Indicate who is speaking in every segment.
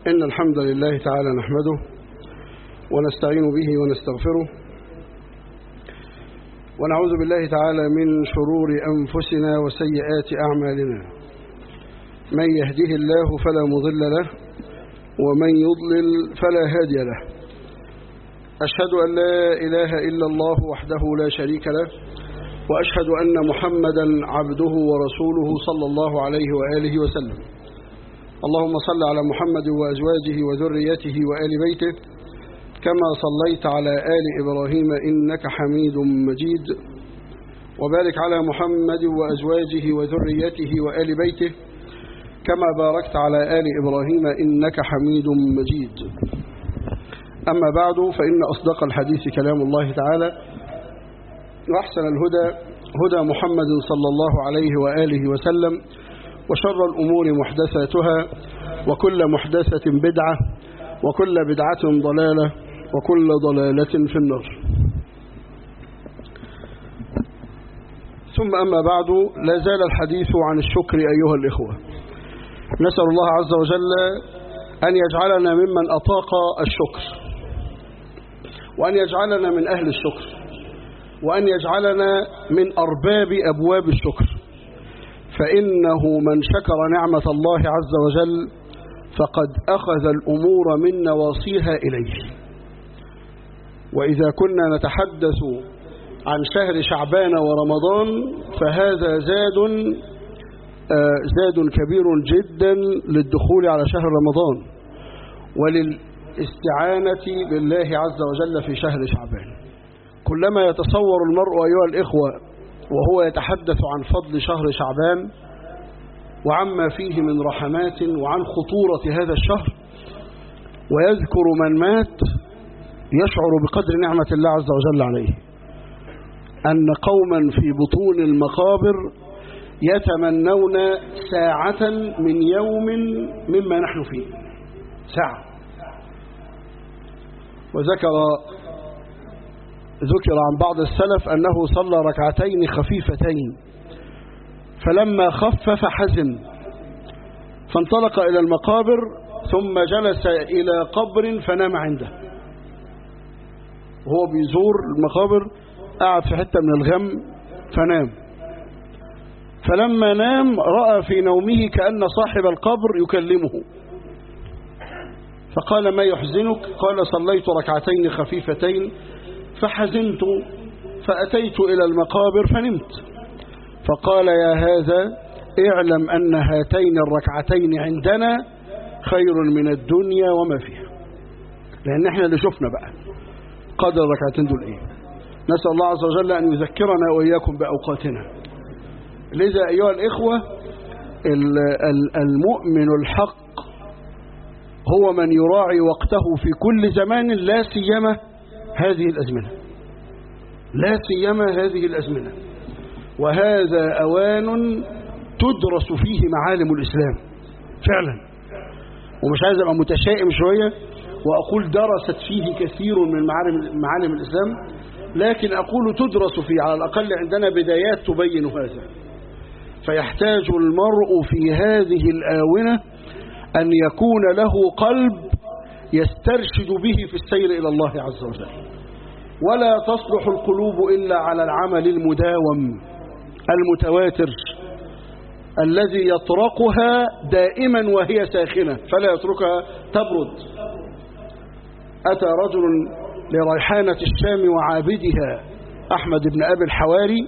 Speaker 1: إن الحمد لله تعالى نحمده ونستعين به ونستغفره ونعوذ بالله تعالى من شرور أنفسنا وسيئات أعمالنا من يهده الله فلا مضل له ومن يضلل فلا هادي له أشهد أن لا إله إلا الله وحده لا شريك له وأشهد أن محمدا عبده ورسوله صلى الله عليه وآله وسلم اللهم صل على محمد وأزواجه وذريته وآل بيته كما صليت على آل إبراهيم إنك حميد مجيد وبارك على محمد وأزواجه وذريته وآل بيته كما باركت على آل إبراهيم إنك حميد مجيد أما بعد فإن أصدق الحديث كلام الله تعالى وأحسن الهدى هدى محمد صلى الله عليه وآله وسلم وشر الأمور محدثاتها وكل محدثة بدعة وكل بدعة ضلالة وكل ضلالة في النار ثم أما بعد لا زال الحديث عن الشكر أيها الإخوة نسأل الله عز وجل أن يجعلنا ممن أطاق الشكر وأن يجعلنا من أهل الشكر وأن يجعلنا من أرباب أبواب الشكر فإنه من شكر نعمة الله عز وجل فقد أخذ الأمور من نواصيها إليه وإذا كنا نتحدث عن شهر شعبان ورمضان فهذا زاد زاد كبير جدا للدخول على شهر رمضان وللاستعانة بالله عز وجل في شهر شعبان كلما يتصور المرء أيها الإخوة وهو يتحدث عن فضل شهر شعبان وعما فيه من رحمات وعن خطورة هذا الشهر ويذكر من مات يشعر بقدر نعمة الله عز وجل عليه أن قوما في بطون المقابر يتمنون ساعة من يوم مما نحن فيه ساعة وذكر ذكر عن بعض السلف أنه صلى ركعتين خفيفتين فلما خفف حزن فانطلق إلى المقابر ثم جلس إلى قبر فنام عنده وهو بيزور المقابر قعد في حتة من الغم فنام فلما نام رأى في نومه كأن صاحب القبر يكلمه فقال ما يحزنك قال صليت ركعتين خفيفتين فحزنت فأتيت إلى المقابر فنمت فقال يا هذا اعلم أن هاتين الركعتين عندنا خير من الدنيا وما فيها لأن احنا اللي شفنا بقى قدر الركعتين دول ايه نسأل الله عز وجل أن يذكرنا وإياكم بأوقاتنا لذا أيها الإخوة المؤمن الحق هو من يراعي وقته في كل زمان لا سيما هذه الأزمنة لا سيما هذه الأزمنة وهذا أوان تدرس فيه معالم الإسلام فعلا ومش عايز أبقى متشائم شوية وأقول درست فيه كثير من معالم, معالم الإسلام لكن أقول تدرس فيه على الأقل عندنا بدايات تبين هذا فيحتاج المرء في هذه الآونة أن يكون له قلب يسترشد به في السير إلى الله عز وجل ولا تصلح القلوب إلا على العمل المداوم المتواتر الذي يطرقها دائما وهي ساخنة فلا يتركها تبرد أتى رجل لريحانة الشام وعابدها أحمد بن أبي الحواري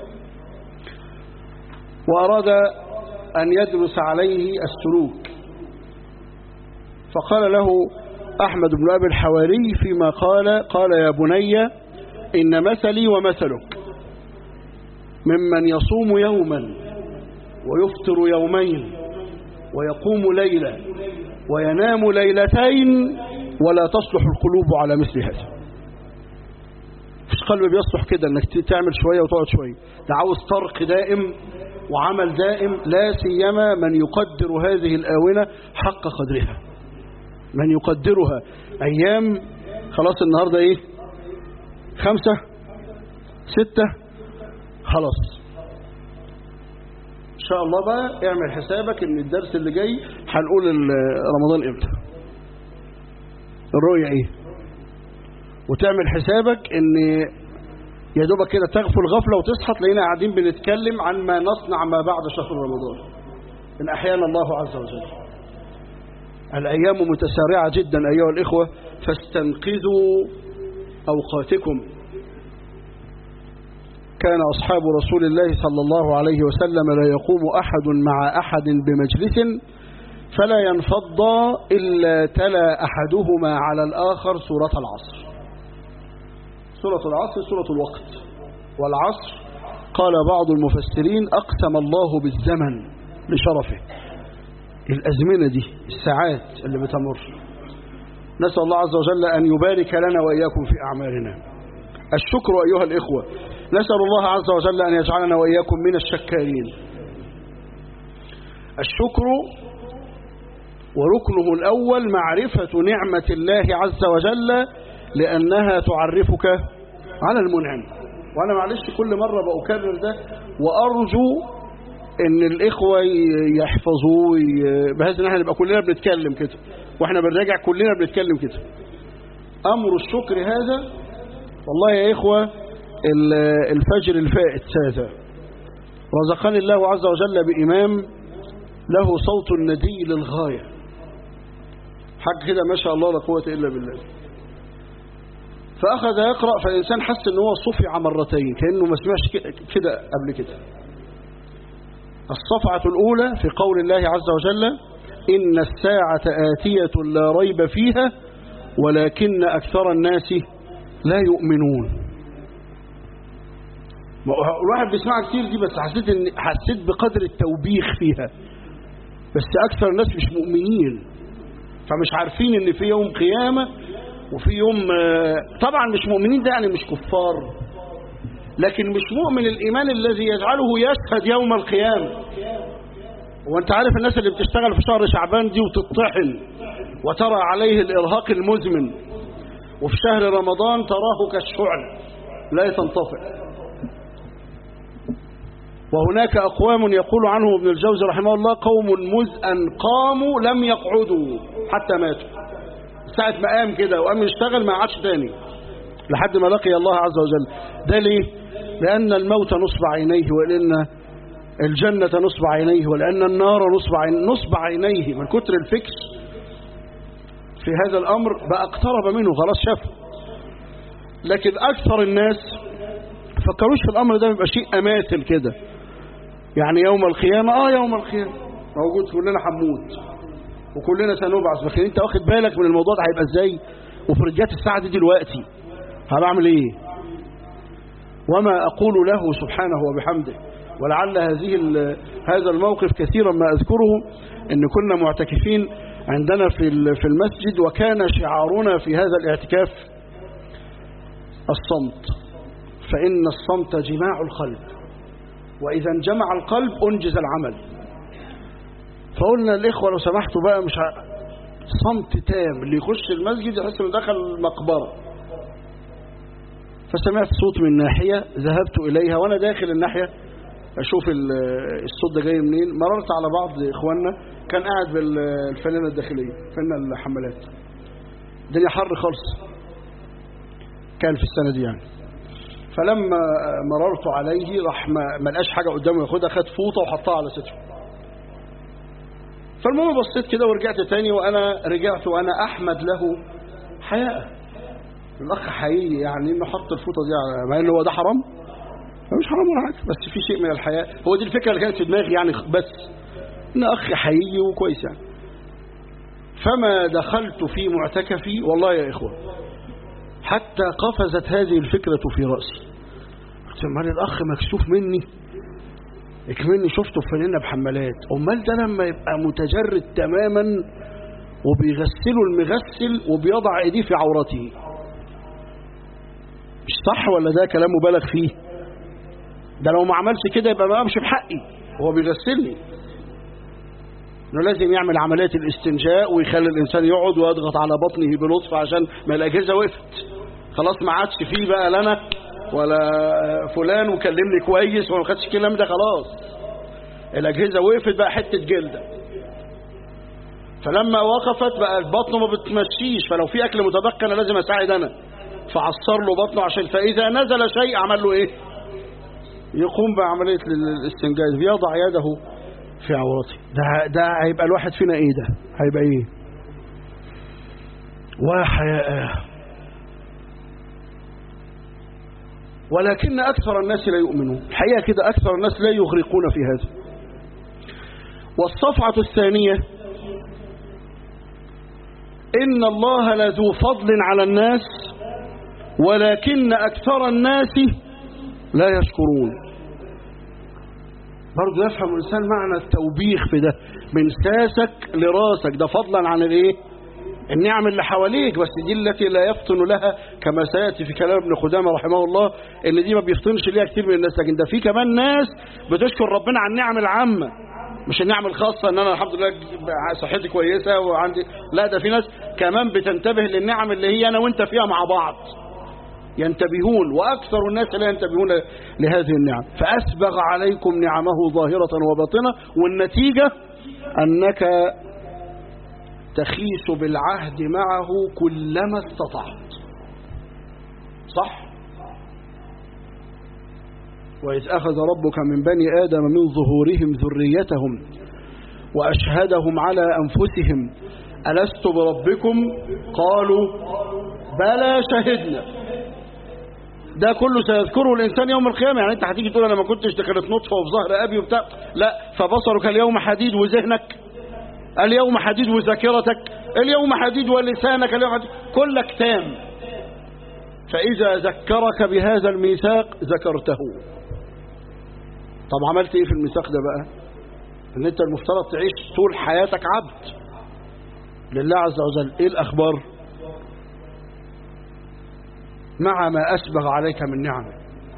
Speaker 1: وأراد أن يدرس عليه السلوك فقال له أحمد بن أبي الحواري فيما قال قال يا بني إن مثلي ومثلك ممن يصوم يوما ويفطر يومين ويقوم ليلة وينام ليلتين ولا تصلح القلوب على مثل هذا مش قلب بيصلح كده انك تعمل شوية وتقعد شوية ده عاوز طرق دائم وعمل دائم لا سيما من يقدر هذه الآونة حق قدرها من يقدرها أيام خلاص النهاردة إيه خمسة ستة خلاص إن شاء الله بقى اعمل حسابك إن الدرس اللي جاي هنقول رمضان إمتى الرؤية ايه وتعمل حسابك ان يا دوبك كده تغفل غفلة وتصحى تلاقينا قاعدين بنتكلم عن ما نصنع ما بعد شهر رمضان إن أحيانا الله عز وجل الأيام متسارعة جدا أيها الإخوة فاستنقذوا أوقاتكم كان أصحاب رسول الله صلى الله عليه وسلم لا يقوم أحد مع أحد بمجلس فلا ينفض إلا تلا أحدهما على الآخر سورة العصر سورة العصر سورة الوقت والعصر قال بعض المفسرين أقسم الله بالزمن لشرفه الأزمنة دي الساعات اللي بتمر نسأل الله عز وجل أن يبارك لنا وإياكم في أعمالنا الشكر أيها الإخوة نسأل الله عز وجل أن يجعلنا وإياكم من الشكارين الشكر وركنه الأول معرفة نعمة الله عز وجل لأنها تعرفك على المنعم وأنا معلش كل مرة بأكرر ده وأرجو ان الاخوة يحفظوه بحيث ان احنا نبقى كلنا بنتكلم كده واحنا بنراجع كلنا بنتكلم كده امر الشكر هذا والله يا اخوة الفجر الفائت هذا رزقني الله عز وجل بإمام له صوت ندي للغاية حاجة كده ما شاء الله لا قوة إلا بالله فأخذ يقرأ فالإنسان حس أنه هو صفع مرتين كأنه ما سمعش كده قبل كده الصفعة الأولى في قول الله عز وجل إن الساعة آتية لا ريب فيها ولكن أكثر الناس لا يؤمنون الواحد بيسمعها كتير دي بس حسيت إن حسيت بقدر التوبيخ فيها بس أكثر الناس مش مؤمنين فمش عارفين إن في يوم قيامة وفي يوم طبعا مش مؤمنين ده يعني مش كفار لكن مش مؤمن الإيمان الذي يجعله يشهد يوم القيامة وانت عارف الناس اللي بتشتغل في شهر شعبان دي وتطحن وترى عليه الإرهاق المزمن وفي شهر رمضان تراه كالشعل لا تنطفئ وهناك أقوام يقول عنهم ابن الجوزي رحمه الله قوم مزءا قاموا لم يقعدوا حتى ماتوا ساعة ما قام كده وقام يشتغل ما عادش تاني لحد ما لقي الله عز وجل ده ليه لأن الموت نصب عينيه ولأن الجنة نصب عينيه ولأن النار نصب, عين نصب عينيه من كتر الفكر في هذا الأمر بقى اقترب منه خلاص شافه لكن أكثر الناس فكروش في الأمر ده بيبقى شيء أماثل كده يعني يوم القيامة آه يوم القيامة موجود كلنا حموت وكلنا سنبعث لكن انت واخد بالك من الموضوع ده هيبقى ازاي وفي رجات الساعة دي دلوقتي هنعمل ايه وما أقول له سبحانه وبحمده ولعل هذه هذا الموقف كثيرا ما أذكره أن كنا معتكفين عندنا في في المسجد وكان شعارنا في هذا الاعتكاف الصمت فإن الصمت جماع القلب وإذا انجمع القلب أنجز العمل فقلنا الإخوة لو سمحتوا بقى مش ع... صمت تام اللي يخش المسجد يحس انه دخل مقبره فسمعت صوت من ناحية ذهبت إليها وأنا داخل الناحية أشوف الصوت ده جاي منين مررت على بعض إخواننا كان قاعد بالفنانة الداخلية فنانة الحملات الدنيا حر خالص كان في السنة دي يعني فلما مررت عليه راح ما لقاش حاجة قدامه ياخدها خد فوطة وحطها على ستره فالمهم بصيت كده ورجعت تاني وأنا رجعت وأنا أحمد له حياء الأخ حقيقي يعني إنه حط الفوطة دي على مع إنه هو ده حرام مش حرام ولا حاجة بس في شيء من الحياء هو دي الفكرة اللي كانت في دماغي يعني بس إن أخ حقيقي وكويس يعني فما دخلت في معتكفي والله يا إخوة حتى قفزت هذه الفكرة في رأسي قلت امال الأخ مكسوف مني اكمني شفته في فنانة بحمالات امال ده لما يبقى متجرد تماما وبيغسله المغسل وبيضع ايديه في عورته مش صح ولا ده كلام مبالغ فيه ده لو ما عملش كده يبقى ما امشي بحقي هو بيغسلني انه لازم يعمل عملية الاستنجاء ويخلي الانسان يقعد ويضغط على بطنه بلطف عشان ما الاجهزه وقفت خلاص ما عادش فيه بقى لنا ولا فلان وكلمني كويس وما خدش الكلام ده خلاص الاجهزه وقفت بقى حته جلده فلما وقفت بقى البطن ما بتمشيش فلو في اكل متبقى انا لازم اساعد انا فعصر له بطنه عشان فاذا نزل شيء عمل له ايه يقوم بعمليه الاستنجاز يضع يده في عورته ده ده هيبقى الواحد فينا ايه ده هيبقى ايه وحياء ولكن أكثر الناس لا يؤمنون الحقيقة كده أكثر الناس لا يغرقون في هذا والصفعة الثانية إن الله لذو فضل على الناس ولكن أكثر الناس لا يشكرون برضو يفهم الإنسان معنى التوبيخ في ده من ساسك لراسك ده فضلا عن الايه النعم اللي حواليك بس دي التي لا يفطن لها كما سيأتي في كلام ابن خدامة رحمه الله ان دي ما بيفطنش ليها كتير من الناس لكن ده في كمان ناس بتشكر ربنا على النعم العامة مش النعم الخاصة ان انا الحمد لله صحتي كويسة وعندي لا ده في ناس كمان بتنتبه للنعم اللي هي انا وانت فيها مع بعض ينتبهون وأكثر الناس لا ينتبهون لهذه النعم فأسبغ عليكم نعمه ظاهرة وباطنة والنتيجة أنك تخيس بالعهد معه كلما استطعت صح وإذ أخذ ربك من بني آدم من ظهورهم ذريتهم وأشهدهم على أنفسهم ألست بربكم قالوا بلى شهدنا ده كله سيذكره الإنسان يوم القيامة يعني أنت هتيجي تقول أنا ما كنتش ده كانت نطفة وفي ظهر أبي وبتاع لا فبصرك اليوم حديد وذهنك اليوم حديد وذاكرتك اليوم حديد ولسانك اليوم حديد كلك تام فإذا ذكرك بهذا الميثاق ذكرته طب عملت ايه في الميثاق ده بقى ان انت المفترض تعيش طول حياتك عبد لله عز وجل ايه الاخبار مع ما اسبغ عليك من نعمه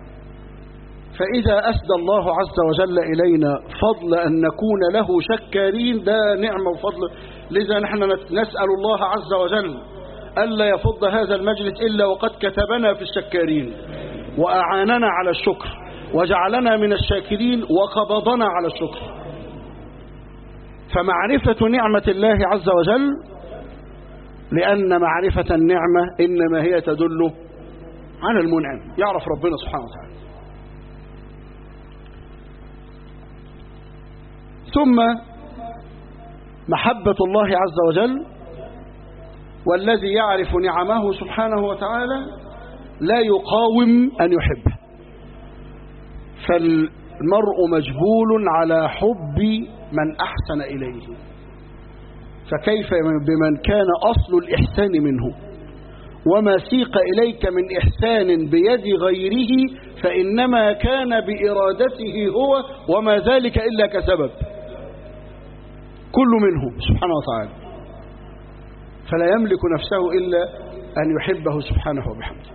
Speaker 1: فإذا أسدى الله عز وجل إلينا فضل أن نكون له شكارين ده نعمة وفضل لذا نحن نسأل الله عز وجل ألا يفض هذا المجلس إلا وقد كتبنا في الشكارين وأعاننا على الشكر وجعلنا من الشاكرين وقبضنا على الشكر فمعرفة نعمة الله عز وجل لأن معرفة النعمة إنما هي تدل على المنعم يعرف ربنا سبحانه وتعالى ثم محبة الله عز وجل والذي يعرف نعمه سبحانه وتعالى لا يقاوم أن يحبه فالمرء مجبول على حب من أحسن إليه فكيف بمن كان أصل الإحسان منه وما سيق إليك من إحسان بيد غيره فإنما كان بإرادته هو وما ذلك إلا كسبب كل منه سبحانه وتعالى فلا يملك نفسه إلا أن يحبه سبحانه وبحمده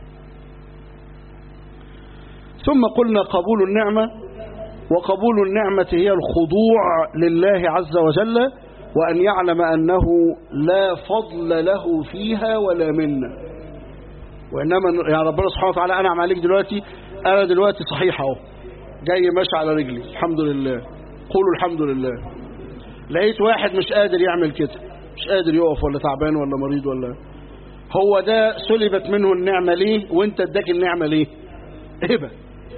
Speaker 1: ثم قلنا قبول النعمة وقبول النعمة هي الخضوع لله عز وجل وأن يعلم أنه لا فضل له فيها ولا منا وإنما يعني ربنا سبحانه وتعالى أنعم عليك دلوقتي أنا دلوقتي صحيح أهو جاي ماشي على رجلي الحمد لله قولوا الحمد لله لقيت واحد مش قادر يعمل كده مش قادر يقف ولا تعبان ولا مريض ولا هو ده سلبت منه النعمة ليه وانت اداك النعمة ليه هبة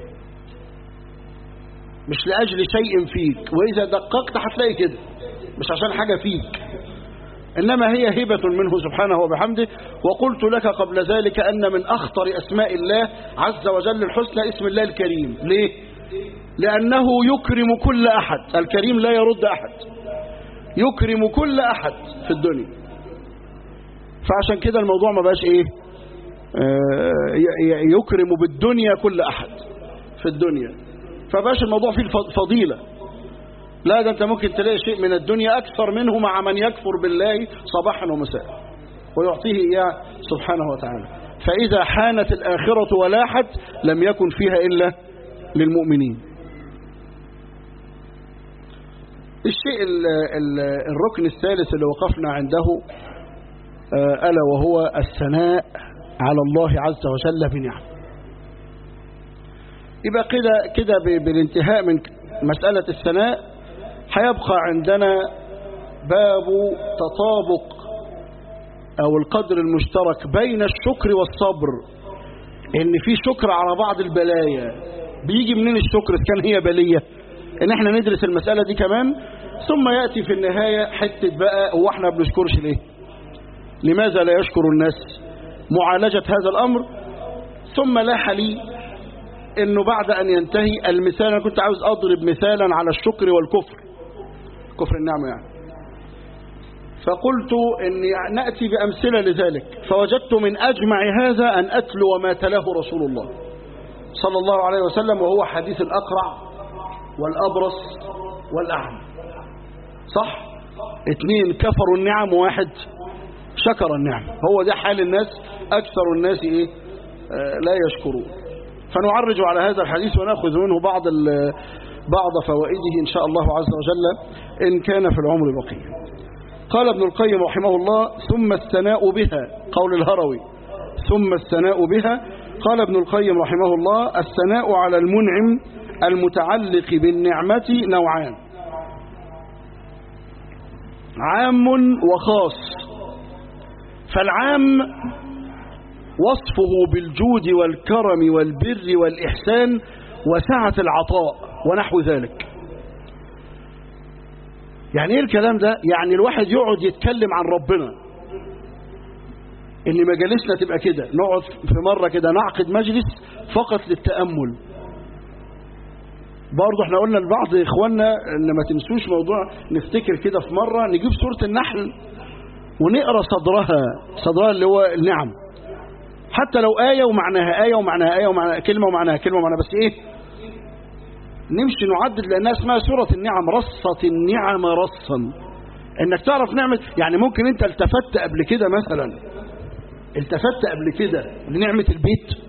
Speaker 1: مش لأجل شيء فيك وإذا دققت هتلاقي كده مش عشان حاجة فيك إنما هي هبة منه سبحانه وبحمده وقلت لك قبل ذلك أن من أخطر أسماء الله عز وجل الحسنى اسم الله الكريم ليه؟ لأنه يكرم كل أحد الكريم لا يرد أحد يكرم كل أحد في الدنيا فعشان كده الموضوع ما بقاش إيه آه يكرم بالدنيا كل أحد في الدنيا فبقاش الموضوع فيه الفضيلة لا ده أنت ممكن تلاقي شيء من الدنيا أكثر منه مع من يكفر بالله صباحا ومساء ويعطيه إياه سبحانه وتعالى فإذا حانت الآخرة ولاحت لم يكن فيها إلا للمؤمنين الشيء ال ال الركن الثالث اللي وقفنا عنده ألا وهو الثناء على الله عز وجل بنعم يبقى كده كده بالانتهاء من مسألة الثناء هيبقى عندنا باب تطابق أو القدر المشترك بين الشكر والصبر إن في شكر على بعض البلايا بيجي منين الشكر إذا كان هي بلية إن إحنا ندرس المسألة دي كمان ثم يأتي في النهاية حتة بقى هو إحنا بنشكرش ليه لماذا لا يشكر الناس معالجة هذا الأمر ثم لاح لي انه بعد ان ينتهي المثال انا كنت عاوز اضرب مثالا على الشكر والكفر كفر النعمة يعني فقلت اني نأتي بأمثلة لذلك فوجدت من اجمع هذا ان اتلو ما تلاه رسول الله صلى الله عليه وسلم وهو حديث الاقرع والابرص والاعمى صح اتنين كفروا النعم واحد شكر النعم هو ده حال الناس اكثر الناس ايه آه لا يشكرون فنعرج على هذا الحديث ونأخذ منه بعض بعض فوائده إن شاء الله عز وجل إن كان في العمر بقية قال ابن القيم رحمه الله ثم الثناء بها قول الهروي ثم الثناء بها قال ابن القيم رحمه الله الثناء على المنعم المتعلق بالنعمة نوعان عام وخاص فالعام وصفه بالجود والكرم والبر والإحسان وسعة العطاء ونحو ذلك يعني ايه الكلام ده يعني الواحد يقعد يتكلم عن ربنا ان مجالسنا تبقى كده نقعد في مرة كده نعقد مجلس فقط للتأمل برضه احنا قلنا لبعض اخواننا ان ما تنسوش موضوع نفتكر كده في مرة نجيب سورة النحل ونقرا صدرها صدرها اللي هو النعم حتى لو آية ومعناها آية ومعناها آية ومعناها كلمة ومعناها كلمة ومعناها بس إيه نمشي نعدد لأنها اسمها سورة النعم رصة النعم رصا إنك تعرف نعمة يعني ممكن أنت التفت قبل كده مثلا التفت قبل كده لنعمة البيت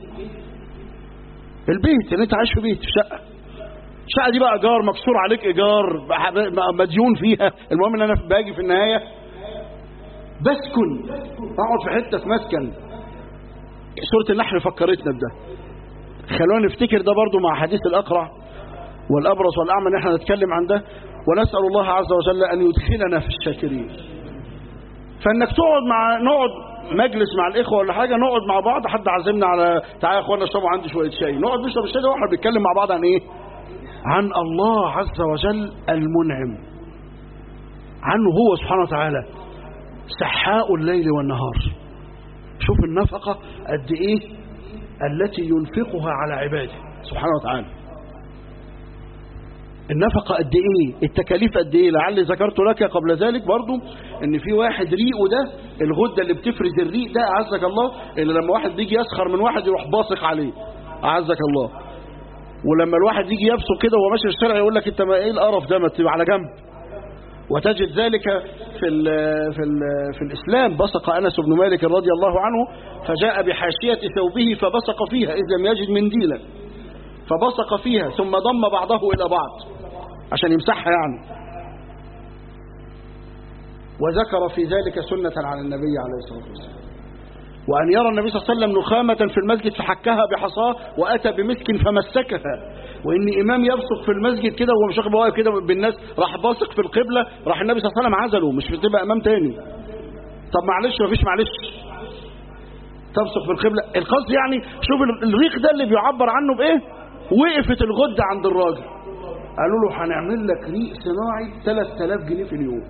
Speaker 1: البيت يعني أنت عايش في بيت في شقة الشقة دي بقى إيجار مكسور عليك إيجار مديون فيها المهم إن أنا باجي في النهاية بسكن أقعد في حتة في مسكن سورة النحل فكرتنا بده خلونا نفتكر ده برضو مع حديث الأقرع والأبرص والأعمى ان احنا نتكلم عن ده ونسأل الله عز وجل أن يدخلنا في الشاكرين فانك تقعد مع نقعد مجلس مع الإخوة ولا حاجة نقعد مع بعض حد عزمنا على تعالى يا اخوانا اشربوا عندي شوية شاي نقعد نشرب الشاي ده واحنا بنتكلم مع بعض عن ايه عن الله عز وجل المنعم عنه هو سبحانه وتعالى سحاء الليل والنهار شوف النفقة قد ايه التي ينفقها على عباده سبحانه وتعالى النفقة قد ايه التكاليف قد ايه لعل ذكرت لك قبل ذلك برضو ان في واحد ريقه ده الغدة اللي بتفرز الريق ده اعزك الله اللي لما واحد بيجي يسخر من واحد يروح باصق عليه اعزك الله ولما الواحد يجي يبصق كده وهو ماشي في الشارع يقول لك انت ما ايه القرف ده ما تبقى على جنب وتجد ذلك في ال في ال في الإسلام بصق أنس بن مالك رضي الله عنه فجاء بحاشية ثوبه فبصق فيها إذ لم يجد منديلا فبصق فيها ثم ضم بعضه إلى بعض عشان يمسحها يعني وذكر في ذلك سنة عن النبي عليه الصلاة والسلام وأن يرى النبي صلى الله عليه وسلم نخامة في المسجد فحكها بحصاه وأتى بمسك فمسكها وإن إمام يبصق في المسجد كده وهو مش واخد واقف كده بالناس راح باصق في القبلة راح النبي صلى الله عليه وسلم عزله مش بتبقى إمام تاني طب معلش مفيش معلش تبصق في القبلة القصد يعني شوف الريق ده اللي بيعبر عنه بإيه وقفت الغدة عند الراجل قالوا له هنعمل لك ريق صناعي 3000 جنيه في اليوم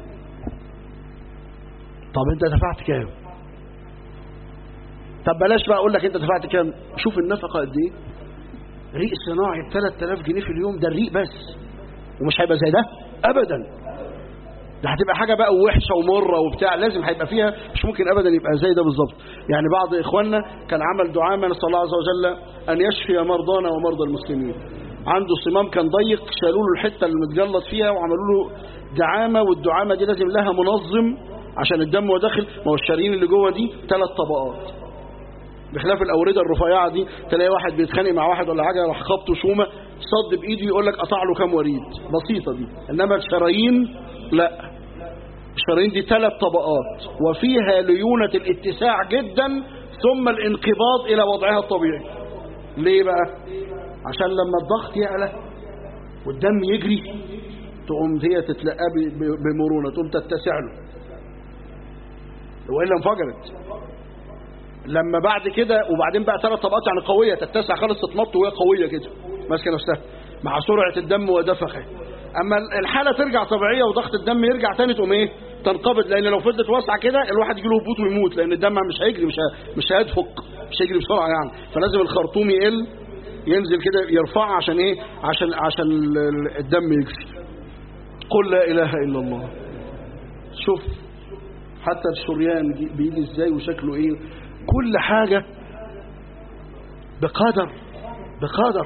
Speaker 1: طب انت دفعت كام طب بلاش بقى اقول لك انت دفعت كام شوف النفقه قد ايه ريق صناعي ب 3000 جنيه في اليوم ده الريق بس ومش هيبقى زي ده ابدا ده هتبقى حاجه بقى وحشه ومره وبتاع لازم هيبقى فيها مش ممكن ابدا يبقى زي ده بالظبط يعني بعض اخواننا كان عمل دعاء من صلى الله عز وجل ان يشفي مرضانا ومرضى المسلمين عنده صمام كان ضيق شالوا له الحته اللي متجلط فيها وعملوا له دعامه والدعامه دي لازم لها منظم عشان الدم وهو داخل ما هو الشرايين اللي جوه دي ثلاث طبقات بخلاف الأوردة الرفيعة دي تلاقي واحد بيتخانق مع واحد ولا حاجة راح خبطه شومة صد بإيده يقول لك قطع له كام وريد بسيطة دي إنما الشرايين لا الشرايين دي ثلاث طبقات وفيها ليونة الاتساع جدا ثم الانقباض إلى وضعها الطبيعي ليه بقى عشان لما الضغط يعلى والدم يجري تقوم هي تتلقى ب- ب- بمرونة تقوم تتسع له وإلا انفجرت لما بعد كده وبعدين بقى ثلاث طبقات يعني قوية تتسع خالص تتمط وهي قوية كده ماسكة نفسها مع سرعة الدم ودفخه أما الحالة ترجع طبيعية وضغط الدم يرجع تاني تقوم إيه تنقبض لأن لو فضلت واسعة كده الواحد يجي له هبوط ويموت لأن الدم مش هيجري مش ه- مش هيدفق مش هيجري بسرعة يعني فلازم الخرطوم يقل ينزل كده يرفعه عشان إيه عشان عشان ال- ال- الدم يجري قل لا إله إلا الله شوف حتى الشريان جي- بيجي ازاي وشكله ايه كل حاجة بقدر بقدر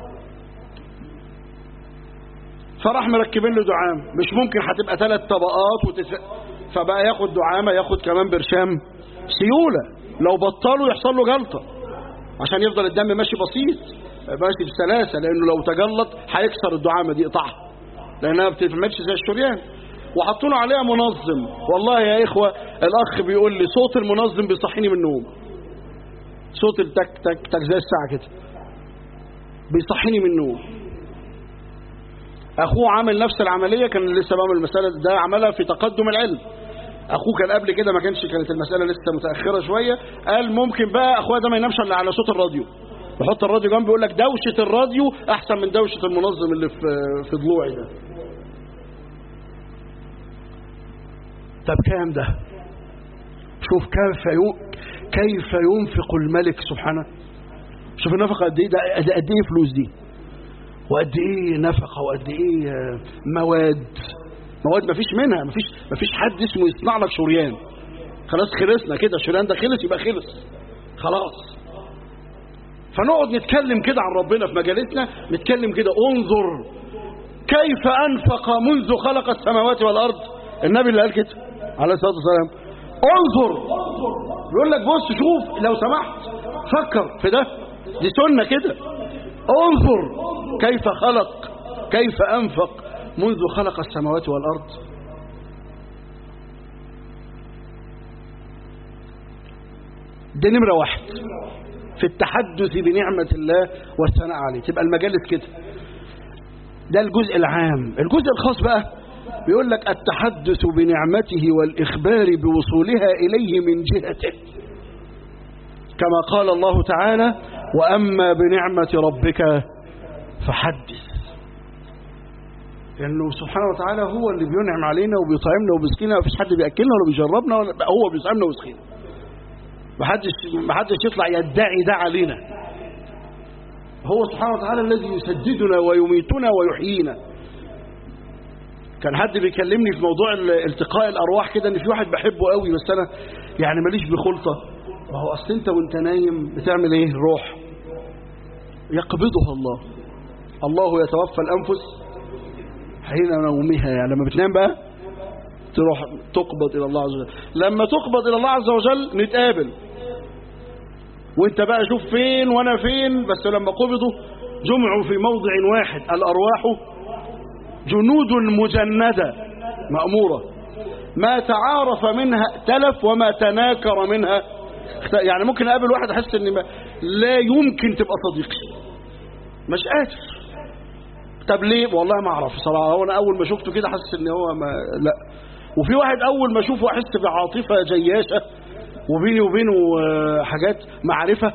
Speaker 1: فراح مركبين له دعام مش ممكن هتبقى ثلاث طبقات وتس... فبقى ياخد دعامة ياخد كمان برشام سيولة لو بطلوا يحصل له جلطة عشان يفضل الدم ماشي بسيط ماشي بسلاسة لأنه لو تجلط هيكسر الدعامة دي يقطعها لأنها ما بتتعملش زي الشريان وحطوا له عليها منظم والله يا إخوة الأخ بيقول لي صوت المنظم بيصحيني من النوم صوت التك تك تك زي الساعة كده بيصحيني من النوم أخوه عامل نفس العملية كان لسه بعمل المسألة ده عملها في تقدم العلم أخوه كان قبل كده ما كانش كانت المسألة لسه متأخرة شوية قال ممكن بقى أخويا ده ما ينامش إلا على صوت الراديو بحط الراديو جنبي يقول لك دوشة الراديو أحسن من دوشة المنظم اللي في في ضلوعي ده طب كام ده شوف كيف يو- كيف ينفق الملك سبحانه شوف النفقة قد ايه ده قد قد ايه فلوس دي وقد ايه نفقة وقد ايه آه، مواد مواد مفيش منها مفيش مفيش حد اسمه يصنع لك شريان خلاص خلصنا كده الشريان ده خلص يبقى خلص خلاص فنقعد نتكلم كده عن ربنا في مجالسنا نتكلم كده انظر كيف أنفق منذ خلق السماوات والأرض النبي اللي قال كده عليه الصلاة والسلام انظر يقول لك بص شوف لو سمحت فكر في ده دي سنة كده انظر كيف خلق كيف أنفق منذ خلق السماوات والأرض ده نمرة واحد في التحدث بنعمة الله والثناء عليه تبقى المجالس كده ده الجزء العام الجزء الخاص بقى بيقول لك التحدث بنعمته والإخبار بوصولها إليه من جهته كما قال الله تعالى وأما بنعمة ربك فحدث لأنه سبحانه وتعالى هو اللي بينعم علينا وبيطعمنا وبيسقينا مفيش حد بيأكلنا ولا بيجربنا ولا هو بيطعمنا ويسقينا محدش محدش يطلع يدعي ده علينا هو سبحانه وتعالى الذي يسددنا ويميتنا ويحيينا كان حد بيكلمني في موضوع ال- التقاء الارواح كده ان في واحد بحبه قوي بس انا يعني ماليش بخلطه ما هو اصل انت وانت نايم بتعمل ايه الروح يقبضها الله الله يتوفى الانفس حين نومها يعني لما بتنام بقى تروح تقبض الى الله عز وجل لما تقبض الى الله عز وجل نتقابل وانت بقى شوف فين وانا فين بس لما قبضوا جمعوا في موضع واحد الارواح جنود مجندة مأمورة ما تعارف منها تلف وما تناكر منها اخت- يعني ممكن اقابل واحد احس ان ما لا يمكن تبقى صديقي مش قادر طب ليه والله ما اعرف صراحه هو انا اول ما شفته كده حاسس ان هو ما لا وفي واحد اول ما اشوفه احس بعاطفه جياشه وبيني وبينه آه، حاجات معرفه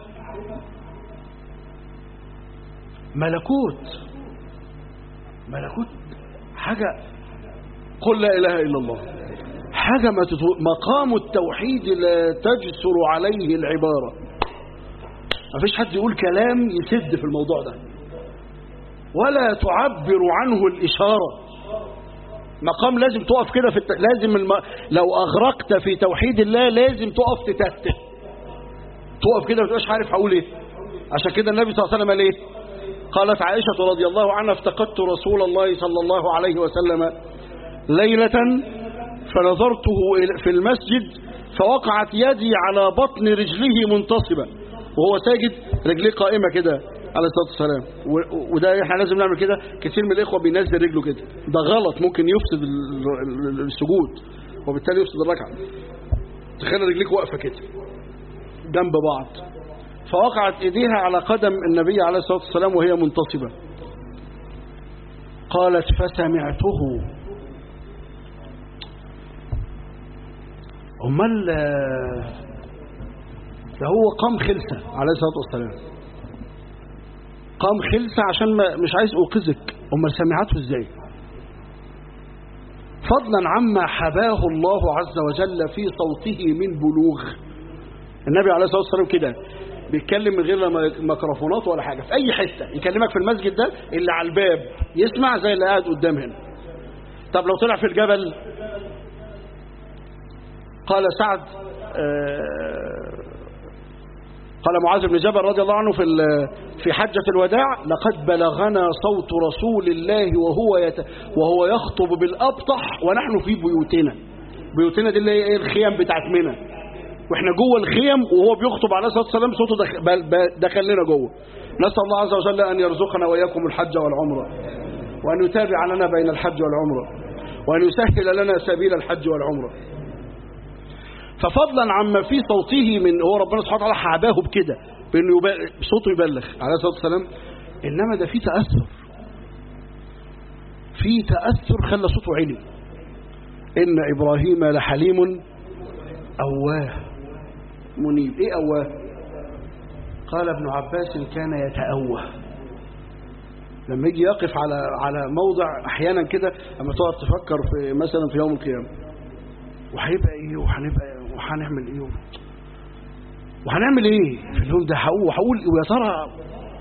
Speaker 1: ملكوت ملكوت حاجه قل لا اله الا الله حاجه ما تتو... مقام التوحيد لا تجسر عليه العباره ما فيش حد يقول كلام يسد في الموضوع ده ولا تعبر عنه الإشارة مقام لازم تقف كده في الت... لازم الم... لو أغرقت في توحيد الله لازم تقف تتهته تقف كده ما تبقاش عارف هقول ايه عشان كده النبي صلى الله عليه وسلم قال ايه قالت عائشة رضي الله عنها افتقدت رسول الله صلى الله عليه وسلم ليلة فنظرته إلى- في المسجد فوقعت يدي على بطن رجله منتصبة وهو ساجد رجليه قائمة كده عليه الصلاة والسلام و- وده احنا لازم نعمل كده كثير من الإخوة بينزل رجله كده ده غلط ممكن يفسد ال- ال- السجود وبالتالي يفسد الركعة تخيل رجليك واقفة كده جنب بعض فوقعت ايديها على قدم النبي عليه الصلاة والسلام وهي منتصبة قالت فسمعته امال ده هو قام خلسة عليه الصلاة والسلام قام خلسة عشان ما مش عايز أوقظك امال سمعته ازاي فضلا عما حباه الله عز وجل في صوته من بلوغ النبي عليه الصلاة والسلام كده بيتكلم من غير ميكروفونات ولا حاجة في أي حتة يكلمك في المسجد ده اللي على الباب يسمع زي اللي قاعد قدام هنا طب لو طلع في الجبل قال سعد قال معاذ بن جبل رضي الله عنه في في حجة الوداع لقد بلغنا صوت رسول الله وهو يت وهو يخطب بالأبطح ونحن في بيوتنا بيوتنا دي اللي هي الخيم بتاعت منى واحنا جوه الخيم وهو بيخطب عليه الصلاه والسلام صوته دخل, دخل لنا جوه نسال الله عز وجل ان يرزقنا واياكم الحج والعمره وان يتابع لنا بين الحج والعمره وان يسهل لنا سبيل الحج والعمره ففضلا عما في صوته من هو ربنا سبحانه وتعالى حاباه بكده بانه يبقى صوته يبلغ عليه الصلاه والسلام انما ده في تاثر في تاثر خلى صوته علم ان ابراهيم لحليم اواه منيب ايه اواه قال ابن عباس كان يتأوه لما يجي يقف على على موضع احيانا كده اما تقعد تفكر في مثلا في يوم القيامه وهيبقى ايه وهنبقى ايه وهنعمل ايه وهنعمل ايه في اليوم ده هقول وهقول ويا ترى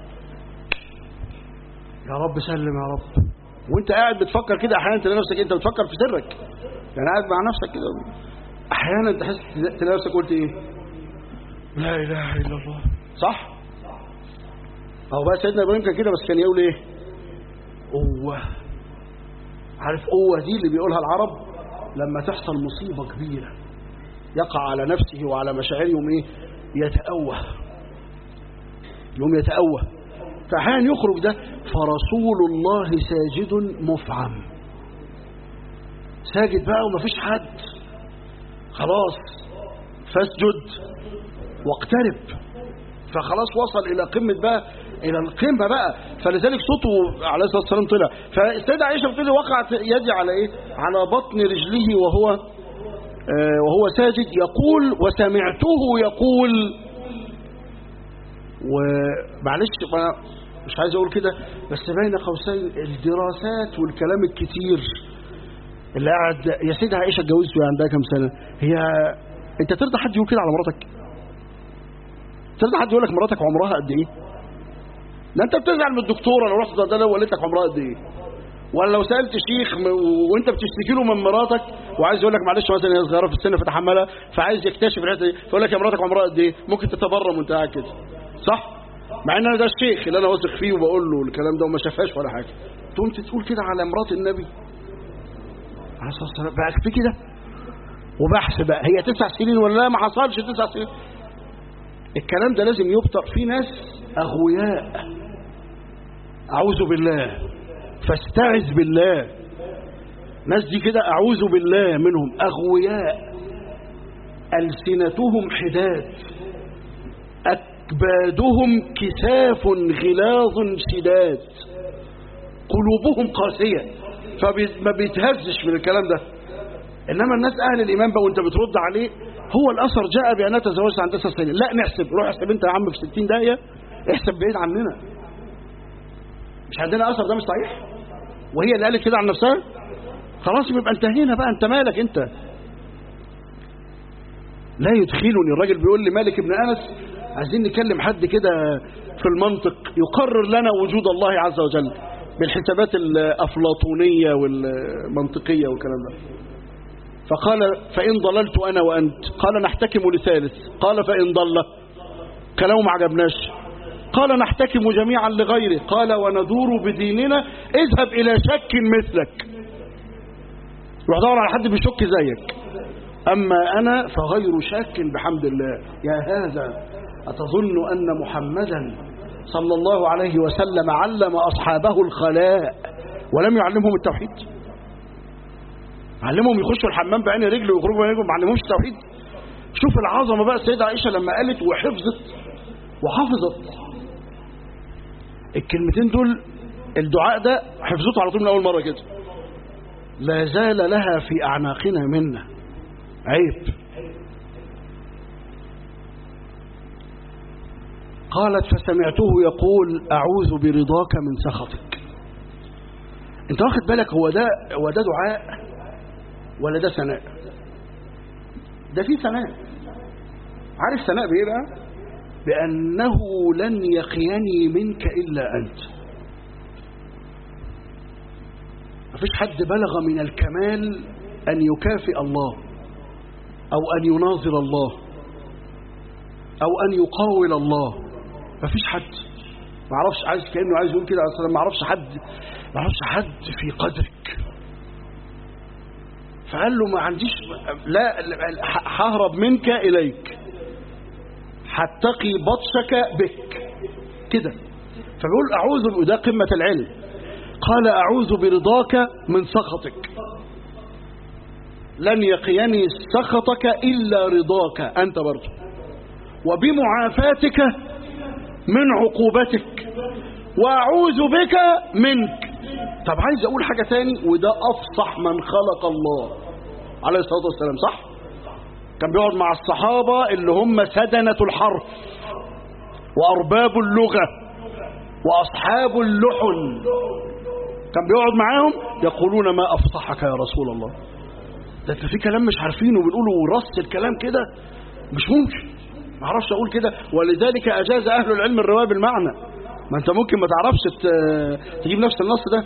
Speaker 1: يا رب سلم يا رب وانت قاعد بتفكر كده احيانا تلاقي نفسك انت بتفكر في سرك يعني قاعد مع نفسك كده احيانا تحس تلاقي نفسك قلت ايه لا اله الا الله صح اهو بقى سيدنا ابراهيم كان كده بس كان يقول ايه قوه عارف قوه دي اللي بيقولها العرب لما تحصل مصيبه كبيره يقع على نفسه وعلى مشاعره يوم ايه يتأوه يوم يتأوه فأحيانا يخرج ده فرسول الله ساجد مفعم ساجد بقى ومفيش حد خلاص فاسجد واقترب فخلاص وصل إلى قمة بقى إلى القمة بقى فلذلك صوته عليه الصلاة والسلام طلع فالسيدة عائشة بتقول وقعت يدي على إيه على بطن رجله وهو آه وهو ساجد يقول وسمعته يقول ومعلش مش عايز أقول كده بس بين قوسين الدراسات والكلام الكتير اللي قاعد يا سيدة عائشة اتجوزت وهي عندها كام سنة هي انت ترضى حد يقول كده على مراتك ترضى حد يقول لك مراتك عمرها قد ايه ده انت بتزعل من الدكتوره لو رحت ده لو قالت لك عمرها قد ايه ولا لو سالت شيخ وانت بتشتكي له من مراتك وعايز يقول لك معلش مثلا هي صغيره في السن فتحملها فعايز يكتشف الحته دي فيقول لك يا مراتك عمرها قد ايه ممكن تتبرم وانت قاعد كده صح مع ان انا ده الشيخ اللي انا واثق فيه وبقول له الكلام ده وما شافهاش ولا حاجه تقوم تقول كده على مرات النبي عليه الصلاه والسلام بقى في كده وبحث بقى هي تسع سنين ولا لا ما حصلش تسع سنين الكلام ده لازم يبطأ في ناس أغوياء أعوذ بالله فاستعذ بالله ناس دي كده أعوذ بالله منهم أغوياء ألسنتهم حداد أكبادهم كساف غلاظ شداد قلوبهم قاسية فما بيتهزش من الكلام ده إنما الناس أهل الإيمان بقى وأنت بترد عليه هو الأثر جاء بأنها تزوجت عن تسع سنين لا نحسب روح احسب أنت يا عم في 60 دقيقة احسب بعيد عننا مش عندنا أثر ده مش صحيح وهي اللي قالت كده عن نفسها خلاص يبقى انتهينا بقى انت مالك انت لا يدخلني الراجل بيقول لي مالك ابن أنس عايزين نكلم حد كده في المنطق يقرر لنا وجود الله عز وجل بالحسابات الأفلاطونية والمنطقية والكلام ده فقال فإن ضللت أنا وأنت قال نحتكم لثالث قال فإن ضل كلامه ما عجبناش قال نحتكم جميعا لغيره قال وندور بديننا اذهب إلى شك مثلك روح دور على حد بيشك زيك أما أنا فغير شاك بحمد الله يا هذا أتظن أن محمدا صلى الله عليه وسلم علم أصحابه الخلاء ولم يعلمهم التوحيد علمهم يخشوا الحمام بعين رجل ويخرجوا بعين رجل ما علمهمش التوحيد شوف العظمة بقى السيدة عائشة لما قالت وحفظت وحفظت الكلمتين دول الدعاء ده حفظته على طول من أول مرة كده لا زال لها في أعناقنا منا عيب قالت فسمعته يقول أعوذ برضاك من سخطك انت واخد بالك هو ده هو ده دعاء ولا ده ثناء ده في ثناء عارف ثناء بايه بقى بانه لن يقيني منك الا انت مفيش حد بلغ من الكمال ان يكافئ الله او ان يناظر الله او ان يقاول الله مفيش حد ما اعرفش عايز كانه عايز يقول كده اصلا ما اعرفش حد ما اعرفش حد في قدرك فقال له ما عنديش لا ههرب منك اليك هتقي بطشك بك كده فبيقول اعوذ ده قمه العلم قال اعوذ برضاك من سخطك لن يقيني سخطك الا رضاك انت برضه وبمعافاتك من عقوبتك واعوذ بك منك طب عايز اقول حاجة تاني وده افصح من خلق الله عليه الصلاة والسلام صح كان بيقعد مع الصحابة اللي هم سدنة الحرف وارباب اللغة واصحاب اللحن كان بيقعد معاهم يقولون ما افصحك يا رسول الله ده انت في كلام مش عارفينه بنقوله ورص الكلام كده مش ممكن ما اعرفش اقول كده ولذلك اجاز اهل العلم الروايه بالمعنى ما انت ممكن ما تعرفش تجيب نفس النص ده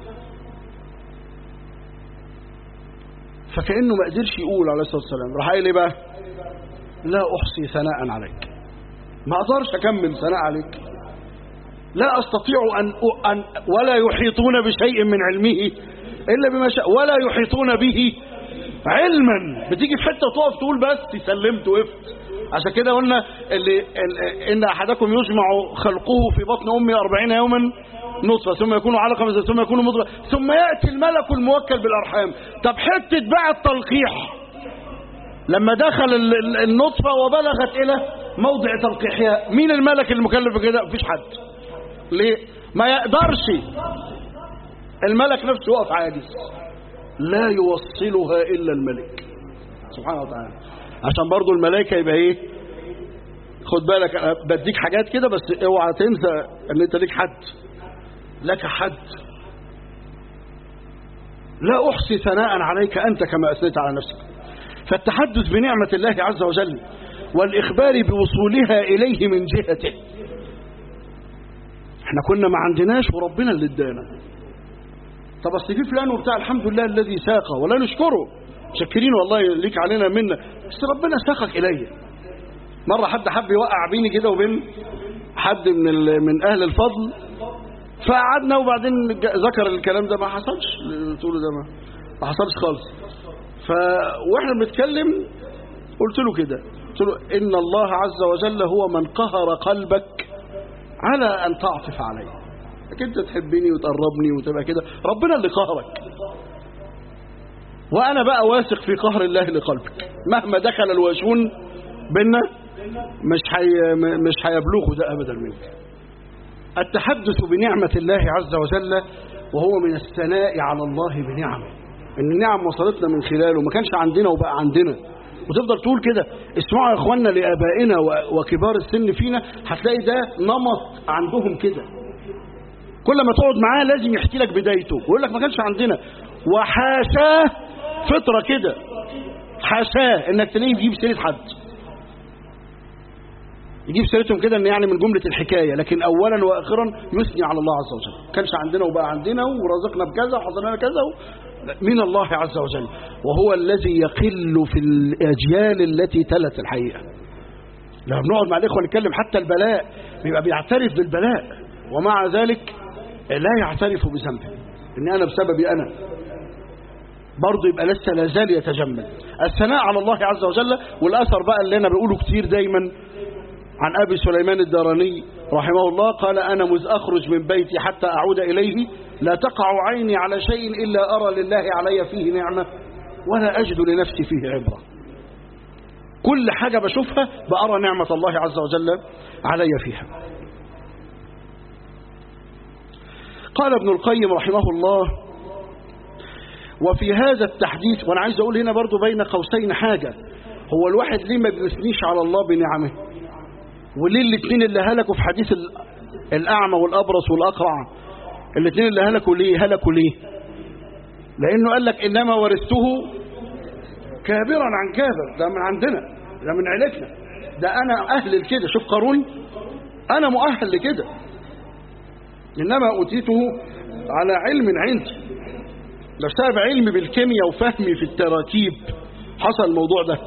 Speaker 1: فكانه ما قدرش يقول عليه الصلاه والسلام راح قايل ايه بقى لا احصي ثناء عليك ما اقدرش اكمل ثناء عليك لا استطيع ان ان ولا يحيطون بشيء من علمه الا بما شاء ولا يحيطون به علما بتيجي في حته وتقف تقول بس سلمت وقفت عشان كده قلنا اللي ان احدكم يجمع خلقه في بطن امه 40 يوما نطفه ثم يكون علقه ثم يكون مضغه ثم ياتي الملك الموكل بالارحام طب حته بقى التلقيح لما دخل النطفه وبلغت الى موضع تلقيحها مين الملك المكلف بكده مفيش حد ليه ما يقدرش الملك نفسه يقف عاجز لا يوصلها الا الملك سبحانه وتعالى عشان برضو الملائكة يبقى ايه خد بالك انا بديك حاجات كده بس اوعى تنسى ان انت ليك حد لك حد لا احصي ثناء عليك انت كما اثنيت على نفسك فالتحدث بنعمة الله عز وجل والاخبار بوصولها اليه من جهته احنا كنا ما عندناش وربنا اللي ادانا طب اصل في فلان وبتاع الحمد لله الذي ساق ولا نشكره شكرين والله ليك علينا منا بس ربنا ساقك إلي مرة حد حب يوقع بيني كده وبين حد من من أهل الفضل فقعدنا وبعدين ذكر الكلام ده ما حصلش تقوله ده ما, ما حصلش خالص ف واحنا بنتكلم قلت له كده قلت له إن الله عز وجل هو من قهر قلبك على أن تعطف عليه لكن انت تحبني وتقربني وتبقى كده ربنا اللي قهرك وأنا بقى واثق في قهر الله لقلبك مهما دخل الواشون بينا مش حي مش هيبلغوا ده أبدا منك التحدث بنعمة الله عز وجل وهو من الثناء على الله بنعمه ان النعم وصلتنا من خلاله ما كانش عندنا وبقى عندنا وتفضل تقول كده اسمعوا يا اخواننا لابائنا وكبار السن فينا هتلاقي ده نمط عندهم كده كل ما تقعد معاه لازم يحكي لك بدايته ويقول لك ما كانش عندنا وحاشاه فطره كده حاشاه انك تلاقيه يجيب سيره حد يجيب سيرتهم كده ان يعني من جمله الحكايه لكن اولا واخرا يثني على الله عز وجل كانش عندنا وبقى عندنا ورزقنا بكذا وحصل لنا كذا من الله عز وجل وهو الذي يقل في الاجيال التي تلت الحقيقه لما بنقعد مع الاخوه نتكلم حتى البلاء بيبقى بيعترف بالبلاء ومع ذلك لا يعترف بذنبه ان انا بسببي انا برضه يبقى لسه لا زال يتجمل الثناء على الله عز وجل والاثر بقى اللي انا بقوله كتير دايما عن أبي سليمان الداراني رحمه الله قال أنا مذ أخرج من بيتي حتى أعود إليه لا تقع عيني على شيء إلا أرى لله علي فيه نعمة ولا أجد لنفسي فيه عبرة كل حاجة بشوفها بأرى نعمة الله عز وجل علي فيها قال ابن القيم رحمه الله وفي هذا التحديث وانا عايز اقول هنا برضو بين قوسين حاجة هو الواحد ليه ما بيثنيش على الله بنعمه وليه الاثنين اللي هلكوا في حديث الأعمى والأبرص والأقرع الاثنين اللي هلكوا ليه هلكوا ليه لأنه قال لك إنما ورثته كابرا عن كابر ده من عندنا ده من عيلتنا ده أنا أهل لكده شوف قارون أنا مؤهل لكده إنما أوتيته على علم عندي ده بسبب علمي بالكيمياء وفهمي في التراكيب حصل الموضوع ده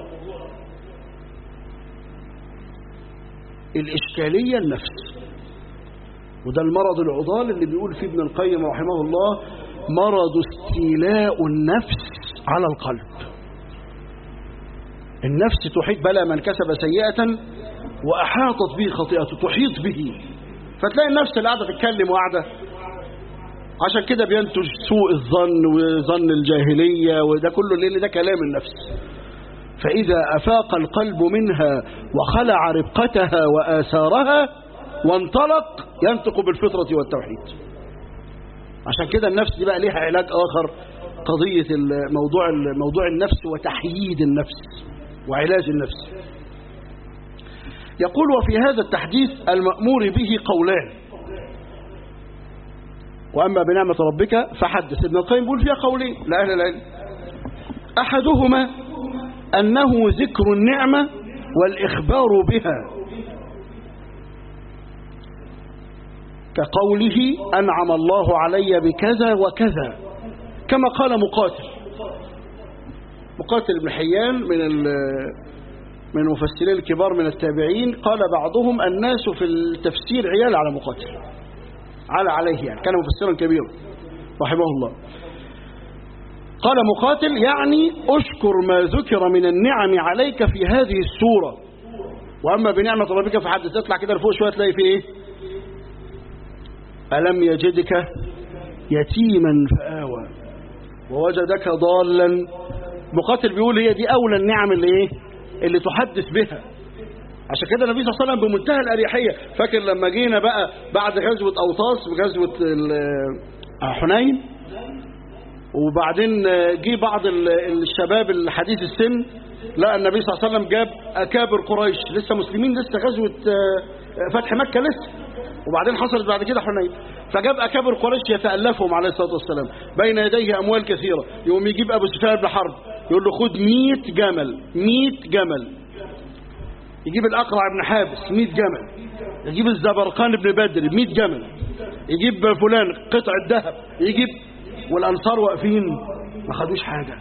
Speaker 1: الإشكالية النفس وده المرض العضال اللي بيقول فيه ابن القيم رحمه الله مرض استيلاء النفس على القلب النفس تحيط بلا من كسب سيئة وأحاطت به خطيئته تحيط به فتلاقي النفس اللي قاعدة تتكلم وقاعدة عشان كده بينتج سوء الظن وظن الجاهلية وده كله الليل ده كلام النفس فإذا أفاق القلب منها وخلع ربقتها وآثارها وانطلق ينطق بالفطرة والتوحيد عشان كده النفس دي بقى ليها علاج آخر قضية موضوع موضوع النفس وتحييد النفس وعلاج النفس يقول وفي هذا التحديث المأمور به قولان وأما بنعمة ربك فحدث ابن القيم يقول فيها قولين لأهل العلم أحدهما أنه ذكر النعمة والإخبار بها كقوله أنعم الله علي بكذا وكذا كما قال مقاتل مقاتل بن حيان من من المفسرين الكبار من التابعين قال بعضهم الناس في التفسير عيال على مقاتل على عليه يعني كان مفسرا كبيرا رحمه الله قال مقاتل يعني أشكر ما ذكر من النعم عليك في هذه السورة وأما بنعمة ربك فحدث تطلع كده لفوق شوية تلاقي فيه إيه ألم يجدك يتيما فآوى ووجدك ضالا مقاتل بيقول هي دي أولى النعم اللي إيه اللي تحدث بها عشان كده النبي صلى الله عليه وسلم بمنتهى الأريحية فاكر لما جينا بقى بعد غزوة أوطاس وغزوة حنين وبعدين جه بعض الشباب الحديث السن لقى النبي صلى الله عليه وسلم جاب أكابر قريش لسه مسلمين لسه غزوة فتح مكة لسه وبعدين حصلت بعد كده حنين فجاب أكابر قريش يتألفهم عليه الصلاة والسلام بين يديه أموال كثيرة يقوم يجيب أبو سفيان بن حرب يقول له خد 100 جمل 100 جمل يجيب الأقرع بن حابس 100 جمل يجيب الزبرقان بن بدر 100 جمل يجيب فلان قطع الذهب يجيب والأنصار واقفين ما خدوش حاجة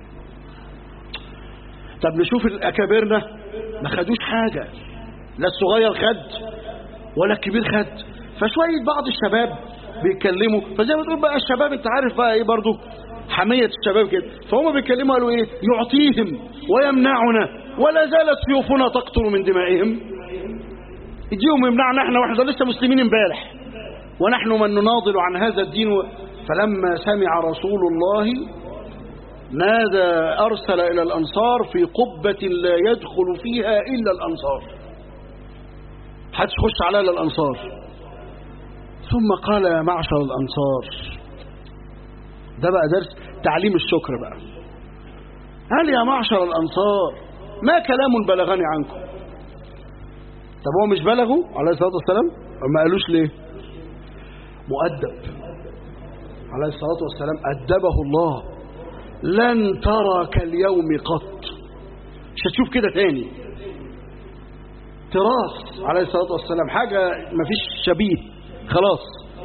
Speaker 1: طب نشوف الأكابرنا ما خدوش حاجة لا الصغير خد ولا الكبير خد فشوية بعض الشباب بيتكلموا فزي ما تقول بقى الشباب انت عارف بقى ايه برضو حمية الشباب كده فهم بيتكلموا قالوا ايه يعطيهم ويمنعنا ولا زالت سيوفنا تقطر من دمائهم يديهم يمنعنا احنا واحنا لسه مسلمين امبارح ونحن من نناضل عن هذا الدين و... فلما سمع رسول الله نادى أرسل إلى الأنصار في قبة لا يدخل فيها إلا الأنصار حدش خش على الأنصار ثم قال يا معشر الأنصار ده بقى درس تعليم الشكر بقى هل يا معشر الأنصار ما كلام بلغني عنكم طب هو مش بلغوا عليه الصلاة والسلام ما قالوش ليه مؤدب عليه الصلاة والسلام أدبه الله لن ترى كاليوم قط مش هتشوف كده تاني تراث عليه الصلاة والسلام حاجة ما فيش شبيه خلاص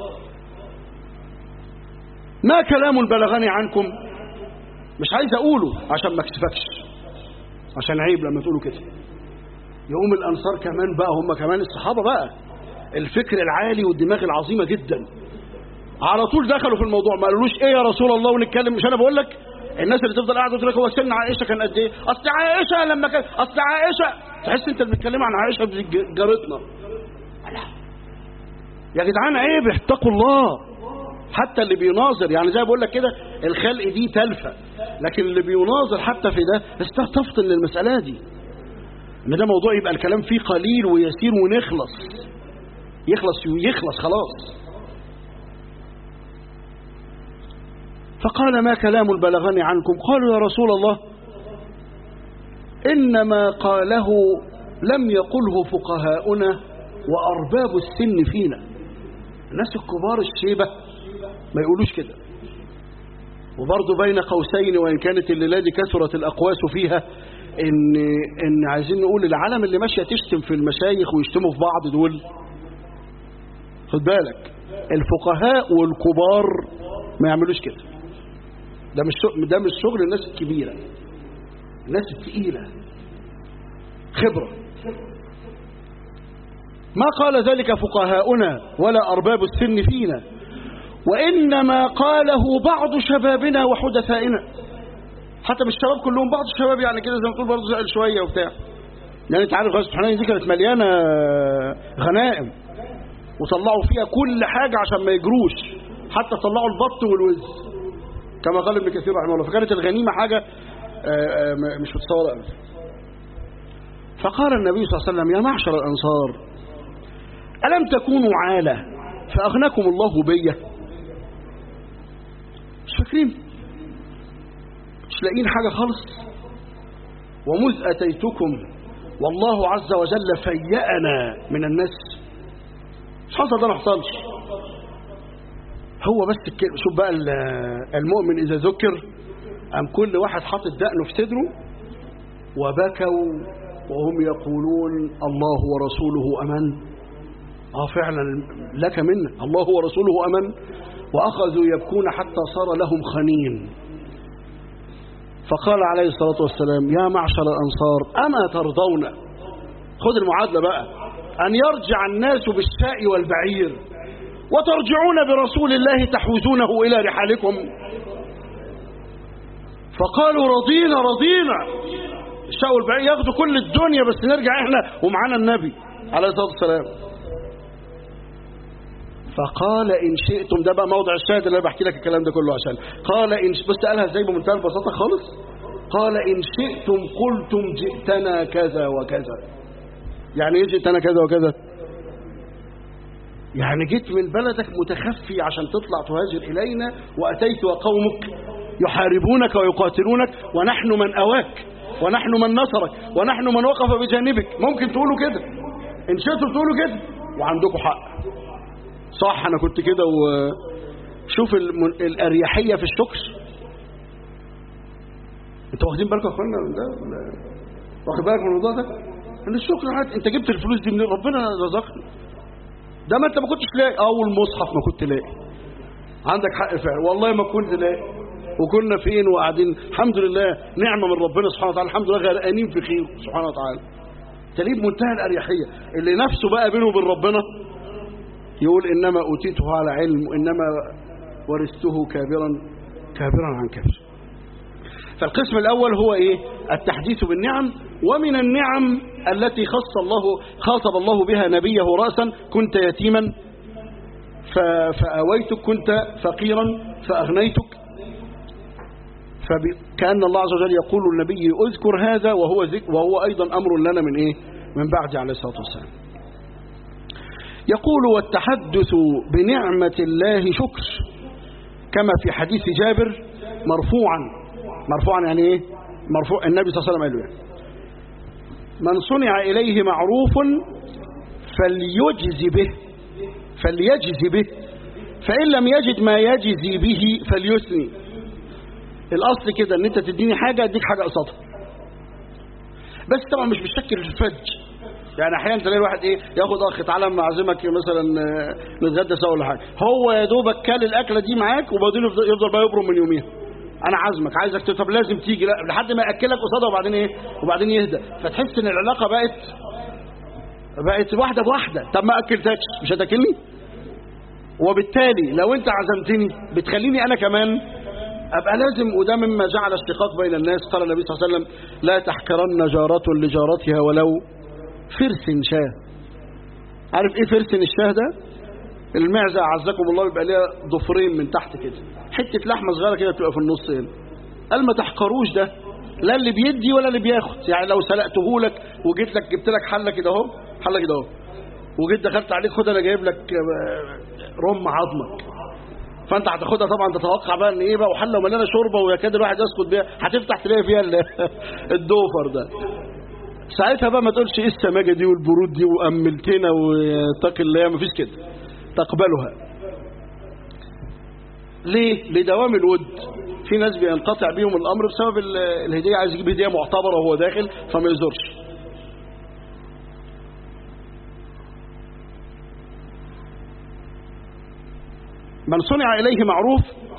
Speaker 1: ما كلام بلغني عنكم مش عايز أقوله عشان ما اكسفكش عشان عيب لما تقولوا كده يقوم الأنصار كمان بقى هم كمان الصحابة بقى الفكر العالي والدماغ العظيمة جدا على طول دخلوا في الموضوع ما قالولوش ايه يا رسول الله ونتكلم مش انا بقول لك الناس اللي تفضل قاعده تقول لك هو سن عائشه كان قد ايه اصل عائشه لما كان اصل عائشه تحس انت بتتكلم عن عائشه جارتنا يا جدعان عيب اتقوا الله حتى اللي بيناظر يعني زي بقول لك كده الخلق دي تلفه لكن اللي بيناظر حتى في ده استفتن للمساله دي ان ده موضوع يبقى الكلام فيه قليل ويسير ونخلص يخلص ويخلص خلاص فقال ما كلام بلغني عنكم قالوا يا رسول الله إنما قاله لم يقله فقهاؤنا وأرباب السن فينا الناس الكبار الشيبة ما يقولوش كده وبرضه بين قوسين وإن كانت الليلة دي كثرت الأقواس فيها إن, إن عايزين نقول العالم اللي ماشية تشتم في المشايخ ويشتموا في بعض دول خد بالك الفقهاء والكبار ما يعملوش كده ده مش ده مش شغل الناس الكبيرة الناس الثقيلة خبرة ما قال ذلك فقهاؤنا ولا أرباب السن فينا وإنما قاله بعض شبابنا وحدثائنا حتى مش شباب كلهم بعض الشباب يعني كده زي ما تقول برضه زعل شوية وبتاع لأن أنت عارف غزوة حنين دي كانت مليانة غنائم وطلعوا فيها كل حاجة عشان ما يجروش حتى طلعوا البط والوز كما قال ابن كثير رحمه الله فكانت الغنيمة حاجة آآ آآ مش متصورة أبدا فقال النبي صلى الله عليه وسلم يا معشر الأنصار ألم تكونوا عالة فأغناكم الله بي مش فاكرين مش لاقيين حاجة خالص ومذ أتيتكم والله عز وجل فيأنا من الناس مش حصل ده ما حصلش هو بس الكلمة شوف بقى المؤمن إذا ذكر أم كل واحد حاطط دقنه في صدره وبكوا وهم يقولون الله ورسوله أمن آه فعلا لك منا الله ورسوله أمن وأخذوا يبكون حتى صار لهم خنين فقال عليه الصلاة والسلام يا معشر الأنصار أما ترضون خذ المعادلة بقى أن يرجع الناس بالشاء والبعير وترجعون برسول الله تحوزونه إلى رحالكم فقالوا رضينا رضينا الشاء والبعير ياخدوا كل الدنيا بس نرجع احنا ومعانا النبي عليه الصلاة والسلام فقال إن شئتم ده بقى موضع الشاهد اللي أنا بحكي لك الكلام ده كله عشان قال إن بص قالها ازاي بمنتهى البساطة خالص قال إن شئتم قلتم جئتنا كذا وكذا يعني ايه جئتنا كذا وكذا يعني جيت من بلدك متخفي عشان تطلع تهاجر إلينا وأتيت وقومك يحاربونك ويقاتلونك ونحن من أواك ونحن من نصرك ونحن من وقف بجانبك ممكن تقولوا كده إن شئتم تقولوا كده وعندكم حق صح أنا كنت كده وشوف الأريحية في الشكر انتوا واخدين بالكم يا اخوانا من ده واخد بالك من الموضوع ده ان الشكر عادي انت جبت الفلوس دي منين ربنا رزقني ده ما انت ما كنتش لاقي اول مصحف ما كنت لاقي عندك حق فعلا والله ما كنت لاقي وكنا فين وقاعدين الحمد لله نعمه من ربنا سبحانه وتعالى الحمد لله غرقانين في خير سبحانه وتعالى تليب منتهى الاريحيه اللي نفسه بقى بينه وبين ربنا يقول انما اوتيته على علم وانما ورثته كابرا كابرا عن كبر فالقسم الأول هو إيه التحديث بالنعم ومن النعم التي خص الله خاطب الله بها نبيه رأسا كنت يتيما فأويتك كنت فقيرا فأغنيتك فكأن الله عز وجل يقول للنبي اذكر هذا وهو, ذك وهو أيضا أمر لنا من إيه من بعد عليه الصلاة والسلام يقول والتحدث بنعمة الله شكر كما في حديث جابر مرفوعا مرفوعا يعني ايه مرفوع النبي صلى الله عليه وسلم قال له يعني من صنع إليه معروف فليجزي به فليجزي به فإن لم يجد ما يجزي به فليثني الأصل كده ان انت تديني حاجة اديك حاجة قصادها بس طبعا مش بالشكل الفج يعني احيانا تلاقي الواحد ايه ياخد اخ تعالى اما اعزمك مثلا نتغدى سوا ولا حاجه هو يا دوبك كل الاكله دي معاك وبعدين يفضل بقى يبرم من يوميها انا عازمك عايزك طب لازم تيجي لا لحد ما ياكلك قصادها وبعدين ايه وبعدين يهدى فتحس ان العلاقه بقت بقت واحده بواحده طب ما اكلتكش مش هتاكلني وبالتالي لو انت عزمتني بتخليني انا كمان ابقى لازم وده مما جعل الشقاق بين الناس قال النبي صلى الله عليه وسلم لا تحقرن جارة لجارتها ولو فرس شاه عارف ايه فرس الشاه ده المعزة عزكم الله بيبقى ليها ضفرين من تحت كده حتة لحمة صغيرة كده بتبقى في النص هنا قال ما تحقروش ده لا اللي بيدي ولا اللي بياخد يعني لو سلقته لك وجيت لك جبت لك حلة كده اهو حلة كده اهو وجيت دخلت عليك خد انا جايب لك رم عظمك فانت هتاخدها طبعا تتوقع بقى ان ايه بقى وحله ومليانه شوربه ويكاد الواحد يسكت بيها هتفتح تلاقي فيها الدوفر ده ساعتها بقى ما تقولش ايه السماجه دي والبرود دي واملتنا واتق الله مفيش كده تقبلها ليه لدوام الود في ناس بينقطع بيهم الامر بسبب الهديه عايز يجيب هديه معتبره وهو داخل فما يزورش من صنع إليه معروف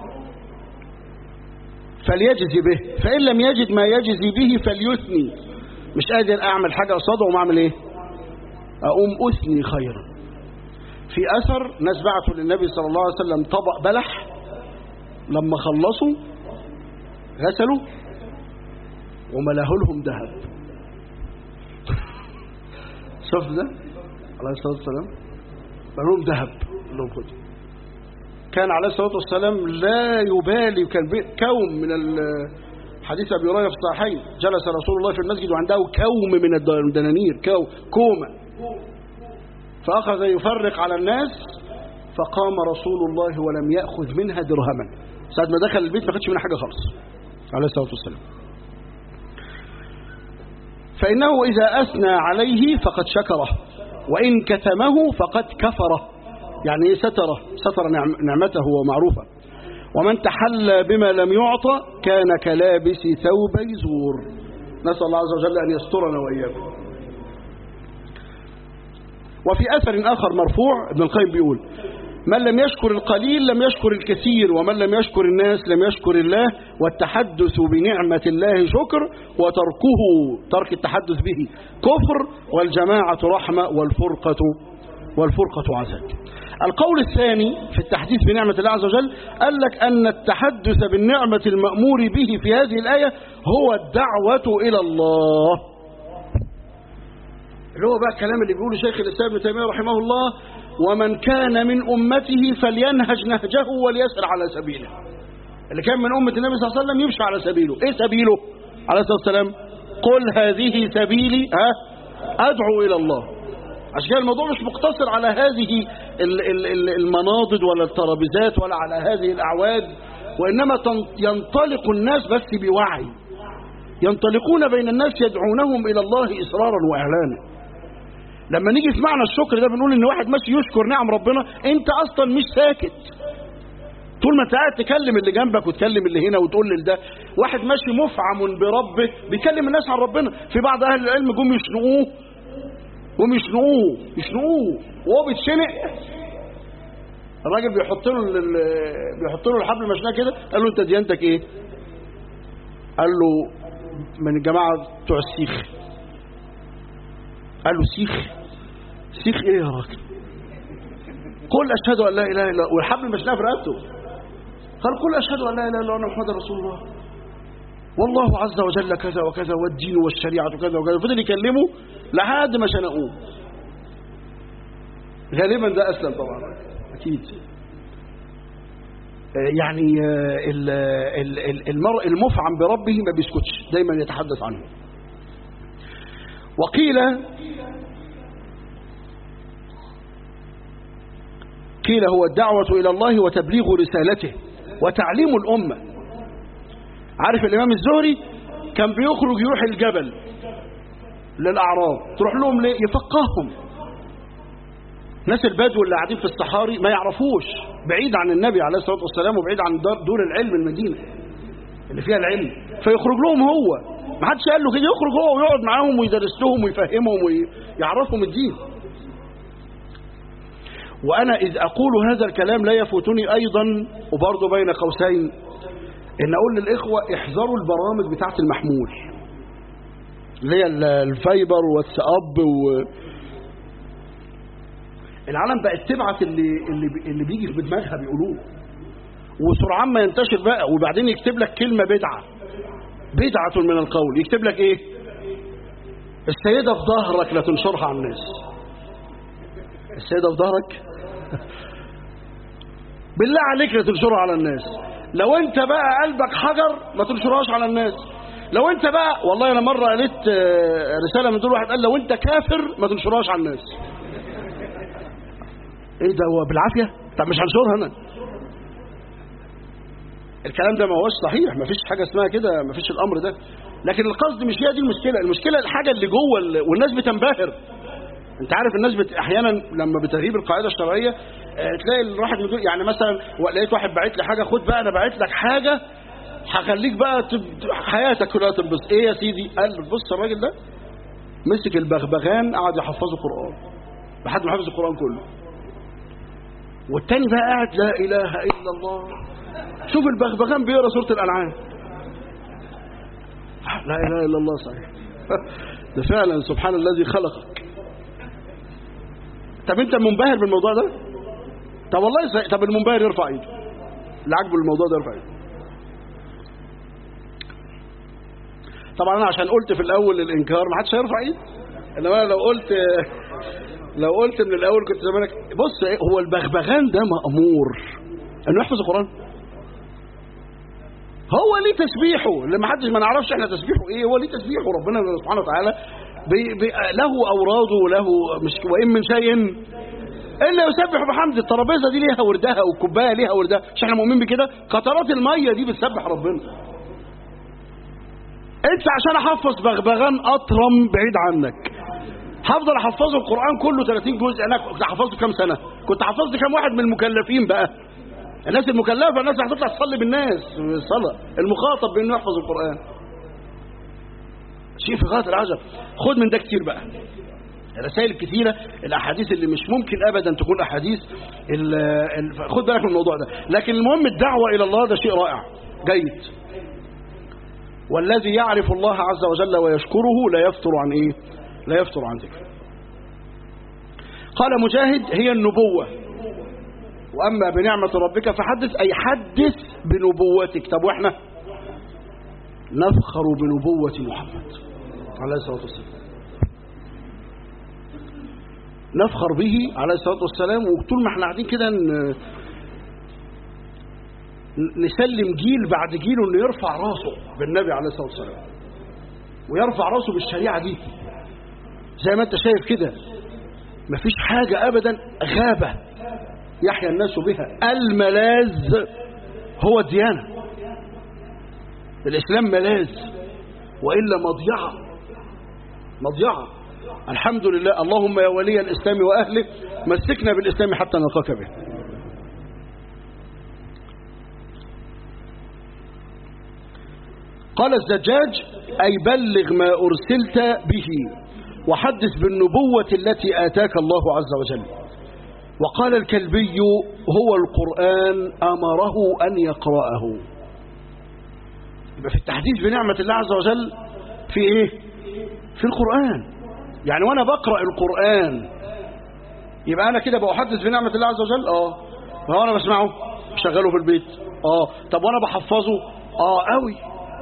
Speaker 1: فليجزي به فإن لم يجد ما يجزي به فليثني مش قادر أعمل حاجة قصاده وما أعمل إيه أقوم أثني خيرا في أثر ناس بعثوا للنبي صلى الله عليه وسلم طبق بلح لما خلصوا غسلوا وملاه لهم ذهب شفت ده عليه الصلاة والسلام لهم ذهب لهم خدوا كان عليه الصلاة والسلام لا يبالي كان كوم من حديث أبي هريرة في الصحيحين جلس رسول الله في المسجد وعنده كوم من الدنانير كو كومة فأخذ يفرق على الناس فقام رسول الله ولم يأخذ منها درهما ساعة ما دخل البيت ما خدش منها حاجة خالص عليه الصلاة والسلام فإنه إذا أثنى عليه فقد شكره وإن كتمه فقد كفره يعني إيه ستره ستر نعمته ومعروفه ومن تحلى بما لم يعطى كان كلابس ثوبي زور نسأل الله عز وجل أن يسترنا وإياكم وفي أثر آخر مرفوع ابن القيم بيقول من لم يشكر القليل لم يشكر الكثير ومن لم يشكر الناس لم يشكر الله والتحدث بنعمة الله شكر وتركه ترك التحدث به كفر والجماعة رحمة والفرقة والفرقة عذاب القول الثاني في التحديث بنعمة الله عز وجل قال لك أن التحدث بالنعمة المأمور به في هذه الآية هو الدعوة إلى الله اللي هو بقى الكلام اللي بيقوله شيخ الإسلام ابن تيمية رحمه الله ومن كان من أمته فلينهج نهجه وليسر على سبيله اللي كان من أمة النبي صلى الله عليه وسلم يمشي على سبيله إيه سبيله عليه الصلاة والسلام قل هذه سبيلي ها أدعو إلى الله عشان كده الموضوع مش مقتصر على هذه المناضد ولا الترابيزات ولا على هذه الأعواد وإنما ينطلق الناس بس بوعي ينطلقون بين الناس يدعونهم إلى الله إصرارا وإعلانا لما نيجي في معنى الشكر ده بنقول ان واحد ماشي يشكر نعم ربنا انت اصلا مش ساكت طول ما انت قاعد تكلم اللي جنبك وتكلم اللي هنا وتقول لده واحد ماشي مفعم بربه بيكلم الناس عن ربنا في بعض اهل العلم جم يشنقوه جم يشنقوه يشنقوه وهو بيتشنق الراجل بيحط له بيحط له الحبل مشناه كده قال له انت ديانتك ايه قال له من الجماعه بتوع السيخ قال له سيخ سيخ ايه يا راجل قل اشهد ان لا اله الا الله والحبل مشناه في رقبته قال قل اشهد ان لا اله الا الله محمد رسول الله والله عز وجل كذا وكذا والدين والشريعه كذا وكذا فضل يكلمه لحد ما شنقوه غالبا ده اسلم طبعا اكيد يعني المرء المفعم بربه ما بيسكتش دايما يتحدث عنه وقيل قيل هو الدعوة إلى الله وتبليغ رسالته وتعليم الأمة عارف الإمام الزهري كان بيخرج يروح الجبل للأعراب تروح لهم ليه يفقههم ناس البدو اللي قاعدين في الصحاري ما يعرفوش بعيد عن النبي عليه الصلاة والسلام وبعيد عن دور العلم المدينة اللي فيها العلم فيخرج لهم هو ما حدش قال له كده يخرج هو ويقعد معاهم ويدرس لهم ويفهمهم ويعرفهم الدين وأنا إذ أقول هذا الكلام لا يفوتني أيضا وبرضه بين قوسين إن أقول للإخوة احذروا البرامج بتاعة المحمول اللي هي الفايبر والسأب و العالم بقت تبعت اللي اللي اللي بيجي في دماغها بيقولوه وسرعان ما ينتشر بقى وبعدين يكتب لك كلمة بدعة بدعة من القول يكتب لك ايه السيدة في ظهرك لا تنشرها على الناس السيدة في ظهرك بالله عليك لا تنشرها على الناس لو انت بقى قلبك حجر ما تنشرهاش على الناس لو انت بقى والله انا مرة قالت رسالة من دول واحد قال لو انت كافر ما تنشرهاش على الناس ايه ده هو بالعافية طب مش هنشرها انا الكلام ده ما هوش صحيح ما فيش حاجة اسمها كده ما فيش الأمر ده لكن القصد مش هي دي المشكلة المشكلة الحاجة اللي جوه ال- والناس بتنبهر انت عارف الناس بت... احيانا لما بتغيب القاعده الشرعيه اه تلاقي الواحد يقول يعني مثلا لقيت واحد باعت لي حاجه خد بقى انا باعت لك حاجه هخليك بقى تب... حياتك كلها تنبسط ايه يا سيدي قال بص الراجل ده مسك البغبغان قعد يحفظه قران لحد ما حفظ القران كله والتاني بقى قاعد لا اله الا الله شوف البغبغان بيقرا سوره الانعام لا اله الا الله صحيح ده فعلا سبحان الذي خلقك طب انت منبهر بالموضوع ده طب والله ازاي طب المنبهر يرفع ايده اللي عاجبه الموضوع ده يرفع ايده طبعا انا عشان قلت في الاول الانكار ما حدش هيرفع ايده انما انا لو قلت لو قلت من الاول كنت زمانك بص ايه، هو البغبغان ده مامور انه يحفظ القران هو ليه تسبيحه اللي ما حدش ما نعرفش احنا تسبيحه ايه هو ليه تسبيحه ربنا سبحانه وتعالى بي بي له اوراده وله مش وان من شيء الا يسبح بحمد الترابيزه دي ليها وردها والكوبايه ليها وردها مش احنا مؤمنين بكده قطرات الميه دي بتسبح ربنا انت عشان احفظ بغبغان اطرم بعيد عنك هفضل احفظه القران كله 30 جزء انا كنت حفظته كام سنه كنت حفظت كام واحد من المكلفين بقى الناس المكلفه الناس اللي هتطلع تصلي بالناس الصلاه المخاطب بانه يحفظ القران شيء في غايه العجب خد من ده كتير بقى الرسائل الكثيره الاحاديث اللي مش ممكن ابدا تكون احاديث ال ال خد بالك من الموضوع ده لكن المهم الدعوه الى الله ده شيء رائع جيد والذي يعرف الله عز وجل ويشكره لا يفتر عن ايه لا يفتر عن ذكره قال مجاهد هي النبوه واما بنعمه ربك فحدث اي حدث بنبوتك طب واحنا نفخر بنبوه محمد عليه الصلاه والسلام نفخر به عليه الصلاه والسلام وطول ما احنا قاعدين كده ن- نسلم جيل بعد جيل انه يرفع راسه بالنبي عليه الصلاه والسلام ويرفع راسه بالشريعه دي زي ما انت شايف كده مفيش حاجه ابدا غابه يحيا الناس بها الملاذ هو الديانه الاسلام ملاذ والا مضيعه مضيعه الحمد لله اللهم يا ولي الاسلام واهله مسكنا بالاسلام حتى نلقاك به قال الزجاج أي بلغ ما أرسلت به وحدث بالنبوة التي آتاك الله عز وجل وقال الكلبي هو القرآن أمره أن يقرأه يبقى في التحديث بنعمة الله عز وجل في إيه؟ في القرآن يعني وأنا بقرأ القرآن يبقى أنا كده بحدث بنعمة الله عز وجل آه ما هو أنا بسمعه شغله في البيت آه طب وأنا بحفظه آه قوي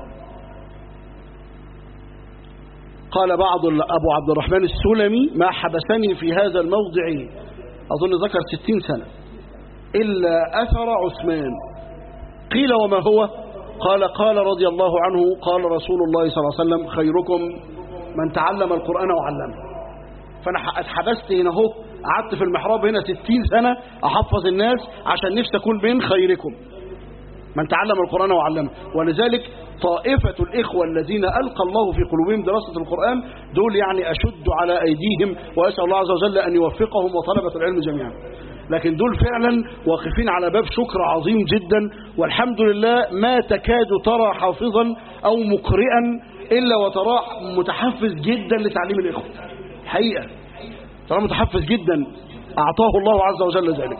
Speaker 1: قال بعض أبو عبد الرحمن السلمي ما حبسني في هذا الموضع أظن ذكر ستين سنة إلا أثر عثمان قيل وما هو قال قال رضي الله عنه قال رسول الله صلى الله عليه وسلم خيركم من تعلم القرآن وعلمه فأنا اتحبست هنا اهو قعدت في المحراب هنا ستين سنة أحفظ الناس عشان نفسي أكون من خيركم من تعلم القرآن وعلمه ولذلك طائفة الإخوة الذين ألقى الله في قلوبهم دراسة القرآن دول يعني أشد على أيديهم وأسأل الله عز وجل أن يوفقهم وطلبة العلم جميعا لكن دول فعلا واقفين على باب شكر عظيم جدا والحمد لله ما تكاد ترى حافظا أو مقرئا إلا وتراه متحفز جدا لتعليم الإخوة حقيقة تراه متحفز جدا أعطاه الله عز وجل ذلك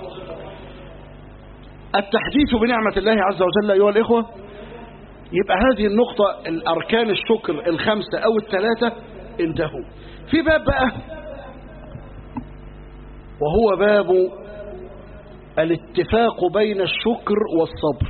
Speaker 1: التحديث بنعمة الله عز وجل أيها الإخوة يبقى هذه النقطة الأركان الشكر الخمسة أو الثلاثة انتهوا في باب بقى وهو باب الاتفاق بين الشكر والصبر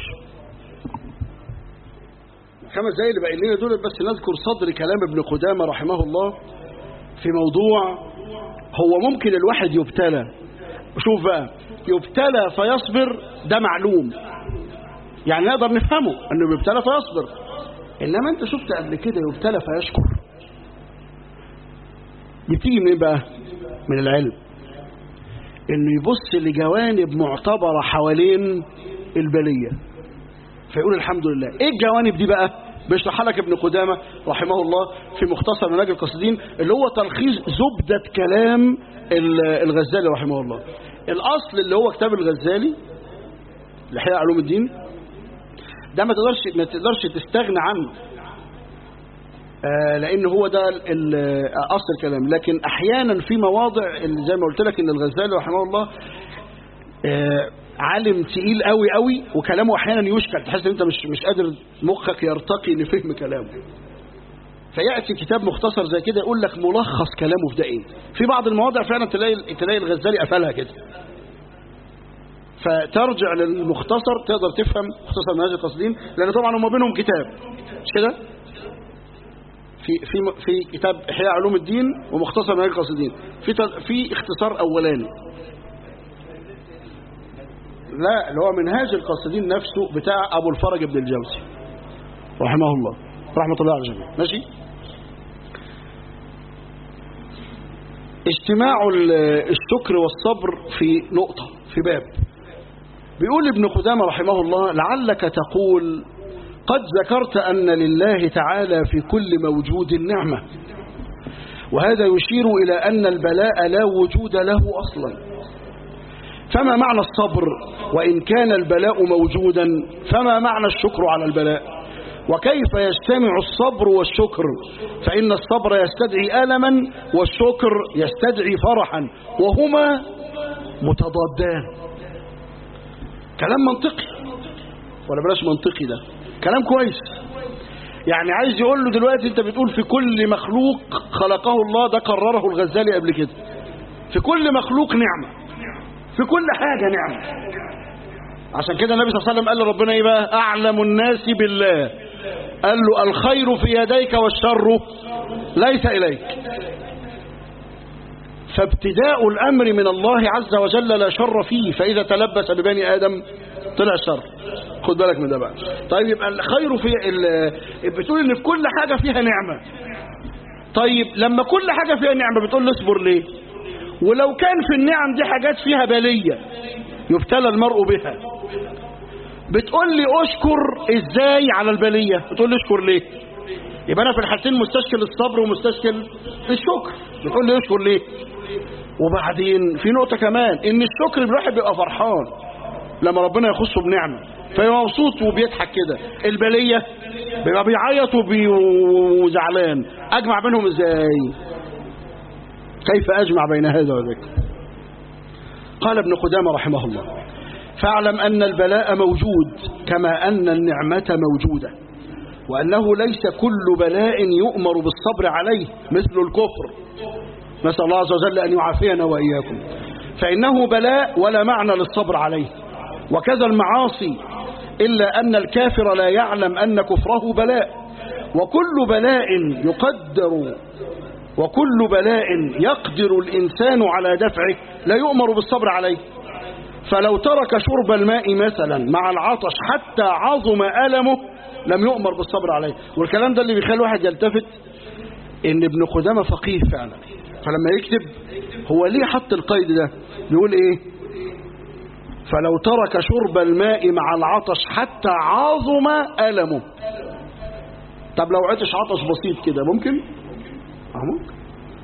Speaker 1: خمس دقايق اللي باقي لنا دول بس نذكر صدر كلام ابن قدامة رحمه الله في موضوع هو ممكن الواحد يبتلى شوف بقى يبتلى فيصبر ده معلوم يعني نقدر نفهمه انه يبتلى فيصبر انما انت شفت قبل كده يبتلى فيشكر دي بتيجي منين بقى من العلم انه يبص لجوانب معتبرة حوالين البلية فيقول الحمد لله ايه الجوانب دي بقى بيشرحها لك ابن قدامة رحمه الله في مختصر منهج القصيدين اللي هو تلخيص زبدة كلام الغزالي رحمه الله الأصل اللي هو كتاب الغزالي لحياء علوم الدين ده ما تقدرش ما تقدرش تستغنى عنه آه لان هو ده اصل الكلام لكن احيانا في مواضع اللي زي ما قلت لك ان الغزالي رحمه الله آه عالم تقيل قوي قوي وكلامه احيانا يشكل تحس ان انت مش مش قادر مخك يرتقي لفهم كلامه فياتي كتاب مختصر زي كده يقول لك ملخص كلامه في ده ايه في بعض المواضع فعلا تلاقي تلاقي الغزالي قفلها كده فترجع للمختصر تقدر تفهم مختصر منهج القاصدين لان طبعا هم بينهم كتاب مش كده في في في كتاب احياء علوم الدين ومختصر منهج القاصدين في في اختصار اولاني لا اللي هو منهاج القاصدين نفسه بتاع ابو الفرج بن الجوزي رحمه الله رحمه الله على الجميع ماشي اجتماع الشكر والصبر في نقطة في باب بيقول ابن قدامة رحمه الله لعلك تقول قد ذكرت أن لله تعالى في كل موجود نعمة وهذا يشير إلى أن البلاء لا وجود له أصلا فما معنى الصبر وإن كان البلاء موجودا فما معنى الشكر على البلاء وكيف يجتمع الصبر والشكر فإن الصبر يستدعي ألما والشكر يستدعي فرحا وهما متضادان كلام منطقي ولا بلاش منطقي ده كلام كويس يعني عايز يقول له دلوقتي انت بتقول في كل مخلوق خلقه الله ده قرره الغزالي قبل كده في كل مخلوق نعمة في كل حاجة نعمة عشان كده النبي صلى الله عليه وسلم قال لربنا ايه بقى اعلم الناس بالله قال له الخير في يديك والشر ليس اليك فابتداء الامر من الله عز وجل لا شر فيه فاذا تلبس ببني ادم طلع شر خد بالك من ده بقى طيب يبقى الخير في بتقول ان في كل حاجه فيها نعمه طيب لما كل حاجه فيها نعمه بتقول له اصبر ليه ولو كان في النعم دي حاجات فيها بليه يبتلى المرء بها بتقول لي اشكر ازاي على البليه بتقول لي اشكر ليه يبقى انا في الحالتين مستشكل الصبر ومستشكل الشكر بتقول لي اشكر ليه وبعدين في نقطه كمان ان الشكر الواحد بيبقى فرحان لما ربنا يخصه بنعمه فيبقى مبسوط وبيضحك كده البليه بيبقى بيعيط وزعلان اجمع بينهم ازاي كيف اجمع بين هذا وذاك قال ابن قدامه رحمه الله فاعلم أن البلاء موجود كما أن النعمة موجودة وأنه ليس كل بلاء يؤمر بالصبر عليه مثل الكفر نسأل الله عز وجل أن يعافينا وإياكم فإنه بلاء ولا معنى للصبر عليه وكذا المعاصي إلا أن الكافر لا يعلم أن كفره بلاء وكل بلاء يقدر وكل بلاء يقدر الإنسان على دفعه لا يؤمر بالصبر عليه فلو ترك شرب الماء مثلا مع العطش حتى عظم ألمه لم يؤمر بالصبر عليه والكلام ده اللي بيخلي الواحد يلتفت ان ابن قدامة فقيه فعلا فلما يكتب هو ليه حط القيد ده بيقول ايه فلو ترك شرب الماء مع العطش حتى عظم ألمه طب لو عطش عطش بسيط كده ممكن اه ممكن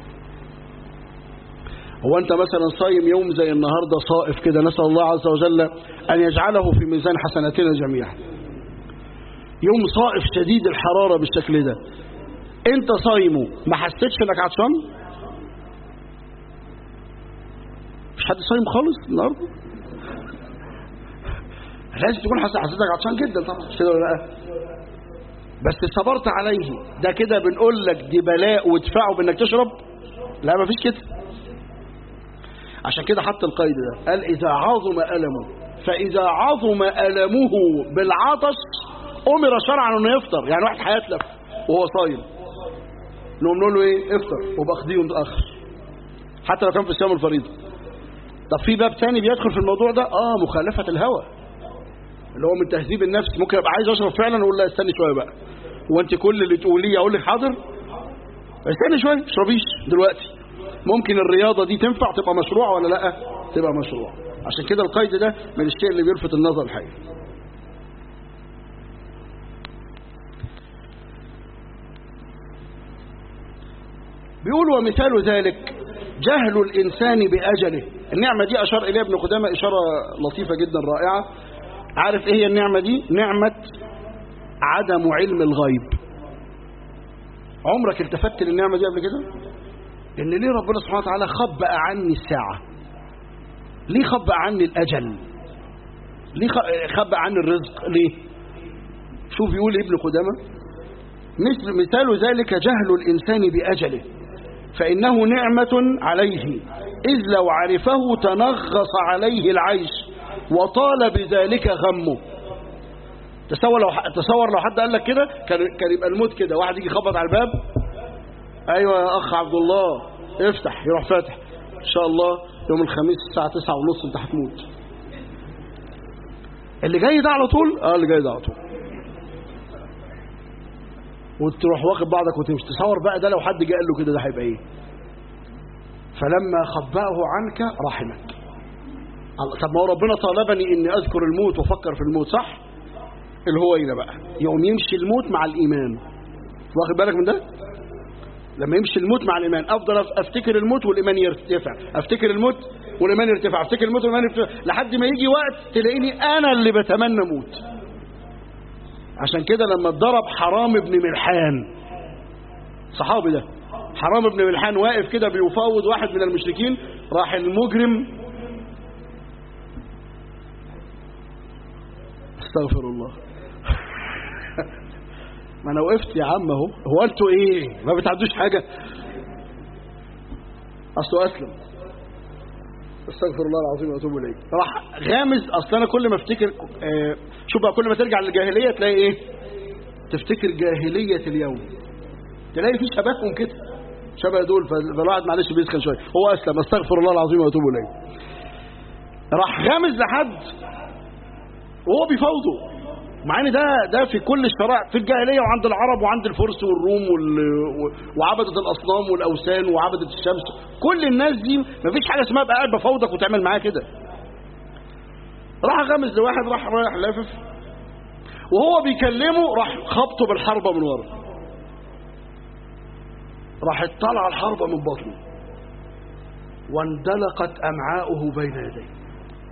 Speaker 1: هو انت مثلا صايم يوم زي النهاردة صائف كده نسأل الله عز وجل أن يجعله في ميزان حسناتنا جميعا يوم صائف شديد الحرارة بالشكل ده انت صايمه ما حسيتش انك عطشان مش حد صايم خالص النهارده لازم تكون حسيتك عطشان جدا طبعا كده ولا لا بس صبرت عليه ده كده بنقول لك دي بلاء وادفعه بانك تشرب لا ما فيش كده عشان كده حط القيد ده قال إذا عظم ألمه فإذا عظم ألمه بالعطش أمر شرعا أنه يفطر يعني واحد هيتلف وهو صايم نقوم نقول له إيه افطر وبقضيه متأخر حتى لو كان في الصيام الفريضة طب في باب تاني بيدخل في الموضوع ده اه مخالفة الهوى اللي هو من تهذيب النفس ممكن ابقى عايز اشرب فعلا اقول لا استني شويه بقى وانت كل اللي تقوليه اقول لك حاضر استني شويه اشربيش دلوقتي ممكن الرياضة دي تنفع تبقى مشروع ولا لا تبقى مشروع عشان كده القيد ده من الشيء اللي بيلفت النظر الحقيقة بيقول ومثال ذلك جهل الإنسان بأجله النعمة دي أشار إليها ابن قدامة إشارة لطيفة جدا رائعة عارف إيه هي النعمة دي نعمة عدم علم الغيب عمرك التفت للنعمة دي قبل كده إن ليه ربنا سبحانه وتعالى خبأ عني الساعة ليه خبأ عني الأجل ليه خبأ عني الرزق ليه شوف يقول ابن قدامة مثل مثال ذلك جهل الإنسان بأجله فإنه نعمة عليه إذ لو عرفه تنغص عليه العيش وطال بذلك غمه تصور لو تصور لو حد قال لك كده كان كان يبقى الموت كده واحد يجي يخبط على الباب ايوه يا اخ عبد الله افتح يروح فاتح ان شاء الله يوم الخميس الساعه 9 ونص انت هتموت اللي جاي ده على طول اه اللي جاي ده على طول وتروح واخد بعضك وتمشي تصور بقى ده لو حد جه قال له كده ده هيبقى ايه فلما خبأه عنك رحمك طب ما هو ربنا طالبني اني اذكر الموت وافكر في الموت صح الهوينه بقى يقوم يمشي الموت مع الايمان واخد بالك من ده لما يمشي الموت مع الايمان افضل افتكر الموت والايمان يرتفع افتكر الموت والايمان يرتفع افتكر الموت والايمان يرتفع لحد ما يجي وقت تلاقيني انا اللي بتمنى موت عشان كده لما اتضرب حرام ابن ملحان صحابي ده حرام ابن ملحان واقف كده بيفاوض واحد من المشركين راح المجرم استغفر الله ما انا وقفت يا عم اهو هو انتوا ايه ما بتعدوش حاجه اصله اسلم استغفر الله العظيم واتوب اليه راح غامز اصل انا كل ما افتكر آه شوف بقى كل ما ترجع للجاهليه تلاقي ايه تفتكر جاهليه اليوم تلاقي في شبههم كده شبه دول فالواحد معلش بيسخن شويه هو اسلم استغفر الله العظيم واتوب اليه راح غامز لحد وهو بيفاوضه مع ان ده ده في كل الشرائع في الجاهليه وعند العرب وعند الفرس والروم وال... وعبده الاصنام والاوثان وعبده الشمس كل الناس دي مفيش حاجه اسمها ابقى قاعد بفاوضك وتعمل معاه كده راح غمز لواحد راح رايح لافف وهو بيكلمه راح خبطه بالحربه من ورا راح طلع الحربه من بطنه واندلقت امعاؤه بين يديه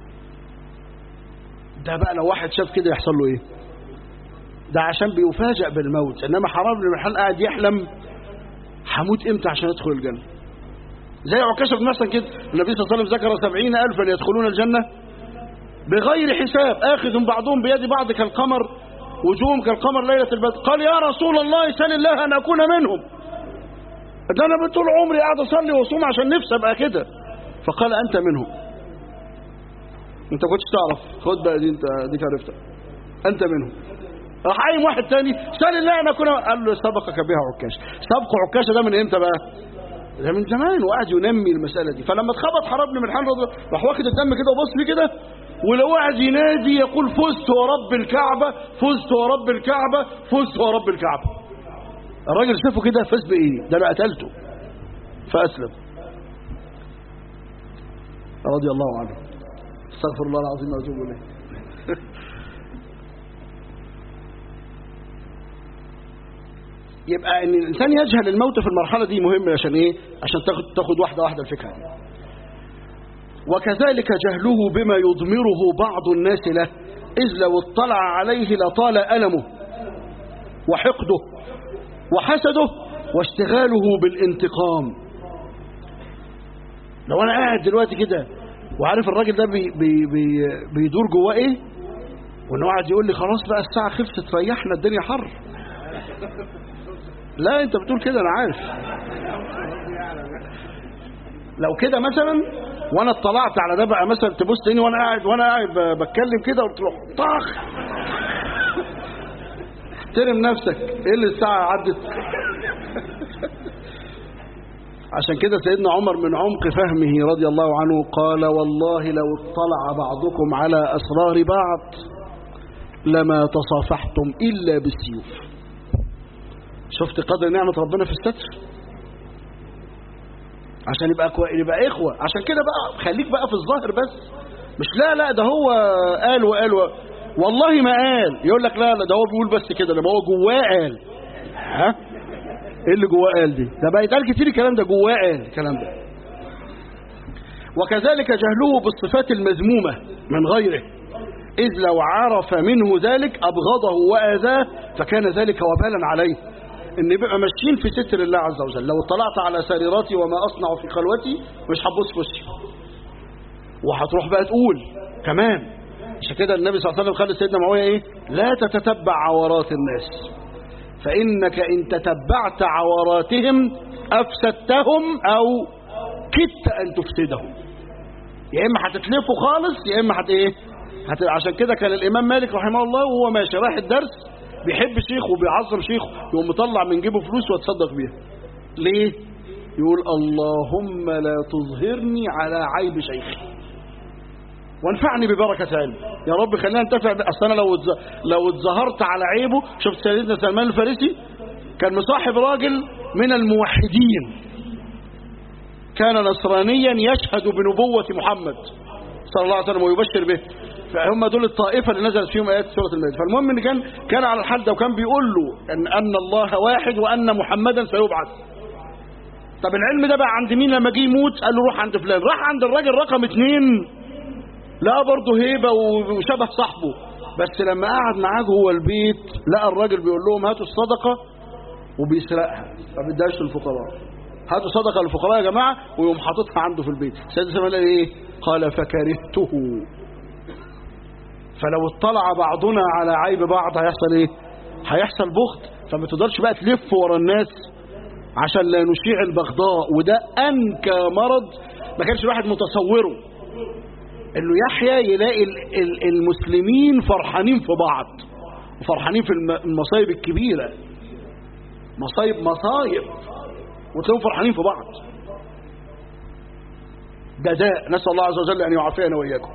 Speaker 1: ده بقى لو واحد شاف كده يحصل له ايه ده عشان بيفاجئ بالموت انما حرام بن ملحان قاعد يحلم هموت امتى عشان ادخل الجنه زي عكاشه بن محسن كده النبي صلى الله عليه وسلم ذكر سبعين ألفا يدخلون الجنة بغير حساب آخذ بعضهم بيد بعض كالقمر وجوههم كالقمر ليلة البدر قال يا رسول الله سل الله أن أكون منهم ده أنا طول عمري قاعد أصلي وأصوم عشان نفسي أبقى كده فقال أنت منهم أنت كنتش تعرف خد بقى دي أنت ديك عرفتها أنت منهم راح قايم واحد تاني سال الله أن أكون قال له سبقك بها عكاش سبق عكاشه ده من إمتى بقى ده من زمان وقعد ينمي المسألة دي فلما اتخبط حرام بن ملحان راح واخد الدم كده وبص لي كده ولو قعد ينادي يقول فزت ورب الكعبة فزت ورب الكعبة فزت ورب الكعبة الراجل شافه كده فاز بإيه ده أنا قتلته فأسلم رضي الله عنه استغفر الله العظيم واتوب اليه يبقى ان الانسان يجهل الموت في المرحله دي مهم عشان ايه عشان تاخد تاخد واحده واحده الفكره دي وكذلك جهله بما يضمره بعض الناس له اذ لو اطلع عليه لطال المه وحقده وحسده واشتغاله بالانتقام لو انا قاعد دلوقتي كده وعارف الراجل ده بي بي بي بيدور جواه ايه وانه قاعد يقول لي خلاص بقى الساعه خلصت ريحنا الدنيا حر لا انت بتقول كده انا عارف لو كده مثلا وانا اطلعت على ده بقى مثلا تبص تاني وانا قاعد وانا قاعد بتكلم كده وتروح طخ احترم نفسك ايه اللي الساعه عدت عشان كده سيدنا عمر من عمق فهمه رضي الله عنه قال والله لو اطلع بعضكم على اسرار بعض لما تصافحتم الا بالسيوف شفت قدر نعمة ربنا في الستر عشان يبقى كو... يبقى إخوة عشان كده بقى خليك بقى في الظاهر بس مش لا لا ده هو قال وقال و... والله ما قال يقول لك لا لا ده هو بيقول بس كده لما هو جواه قال ها ايه اللي جواه قال دي ده بقى يتقال كتير الكلام ده جواه قال الكلام ده وكذلك جهله بالصفات المذمومة من غيره إذ لو عرف منه ذلك أبغضه وآذاه فكان ذلك وبالا عليه إن يبقى ماشيين في ستر الله عز وجل لو اطلعت على سريراتي وما أصنع في خلوتي مش هتبص في وشي وهتروح بقى تقول كمان عشان كده النبي صلى الله عليه وسلم قال لسيدنا معاويه ايه لا تتتبع عورات الناس فإنك إن تتبعت عوراتهم أفسدتهم أو كدت أن تفسدهم يا إما هتتلفوا خالص يا إما هت إيه هت... عشان كده كان الإمام مالك رحمه الله وهو ماشي رايح الدرس بيحب شيخه وبيعظم شيخه يقوم مطلع من جيبه فلوس ويتصدق بيها ليه يقول اللهم لا تظهرني على عيب شيخي وانفعني ببركة علم يا رب خلينا ننتفع اصل انا لو اتز... لو اتظهرت على عيبه شفت سيدنا سلمان الفارسي كان مصاحب راجل من الموحدين كان نصرانيا يشهد بنبوة محمد صلى الله عليه وسلم ويبشر به فهم دول الطائفة اللي نزلت فيهم آيات سورة المائدة فالمهم ان كان كان على الحال ده وكان بيقول له ان ان الله واحد وان محمدا سيبعث طب العلم ده بقى عند مين لما جه يموت قال له روح عند فلان راح عند الراجل رقم اتنين لقى برضه هيبة وشبه صاحبه بس لما قعد معاه جوه البيت لقى الراجل بيقول لهم هاتوا الصدقة وبيسرقها ما بيديهاش للفقراء هاتوا صدقة للفقراء يا جماعة ويقوم حاططها عنده في البيت سيدنا سلمان قال ايه قال فكرهته فلو اطلع بعضنا على عيب بعض هيحصل ايه هيحصل بغض فما تقدرش بقى تلف ورا الناس عشان لا نشيع البغضاء وده انكى مرض ما كانش الواحد متصوره انه يحيى يلاقي المسلمين فرحانين في بعض وفرحانين في المصايب الكبيرة مصايب مصايب وتلاقيهم فرحانين في بعض ده داء نسأل الله عز وجل أن يعافينا وإياكم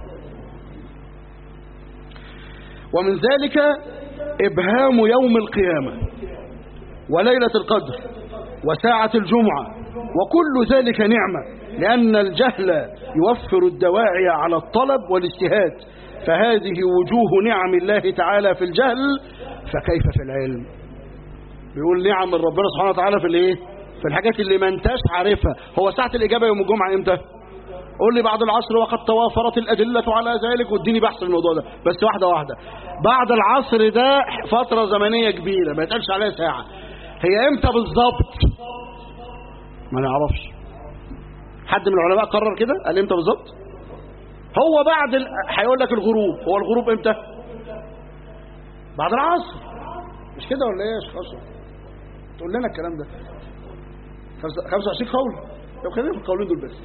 Speaker 1: ومن ذلك إبهام يوم القيامة وليلة القدر وساعة الجمعة وكل ذلك نعمة لأن الجهل يوفر الدواعي على الطلب والاجتهاد فهذه وجوه نعم الله تعالى في الجهل فكيف في العلم بيقول نعم من ربنا سبحانه وتعالى في الايه في الحاجات اللي ما انتش عارفها هو ساعة الإجابة يوم الجمعة امتى قول لي بعد العصر وقد توافرت الأدلة على ذلك واديني بحث الموضوع ده بس واحدة واحدة بعد العصر ده فترة زمنية كبيرة ما يتقالش عليها ساعة هي امتى بالظبط ما نعرفش حد من العلماء قرر كده قال امتى بالظبط هو بعد ال... هيقول لك الغروب هو الغروب امتى بعد العصر مش كده ولا ايه يا شيخ اشرف تقول لنا الكلام ده 25 قول لو خلينا في القولين دول بس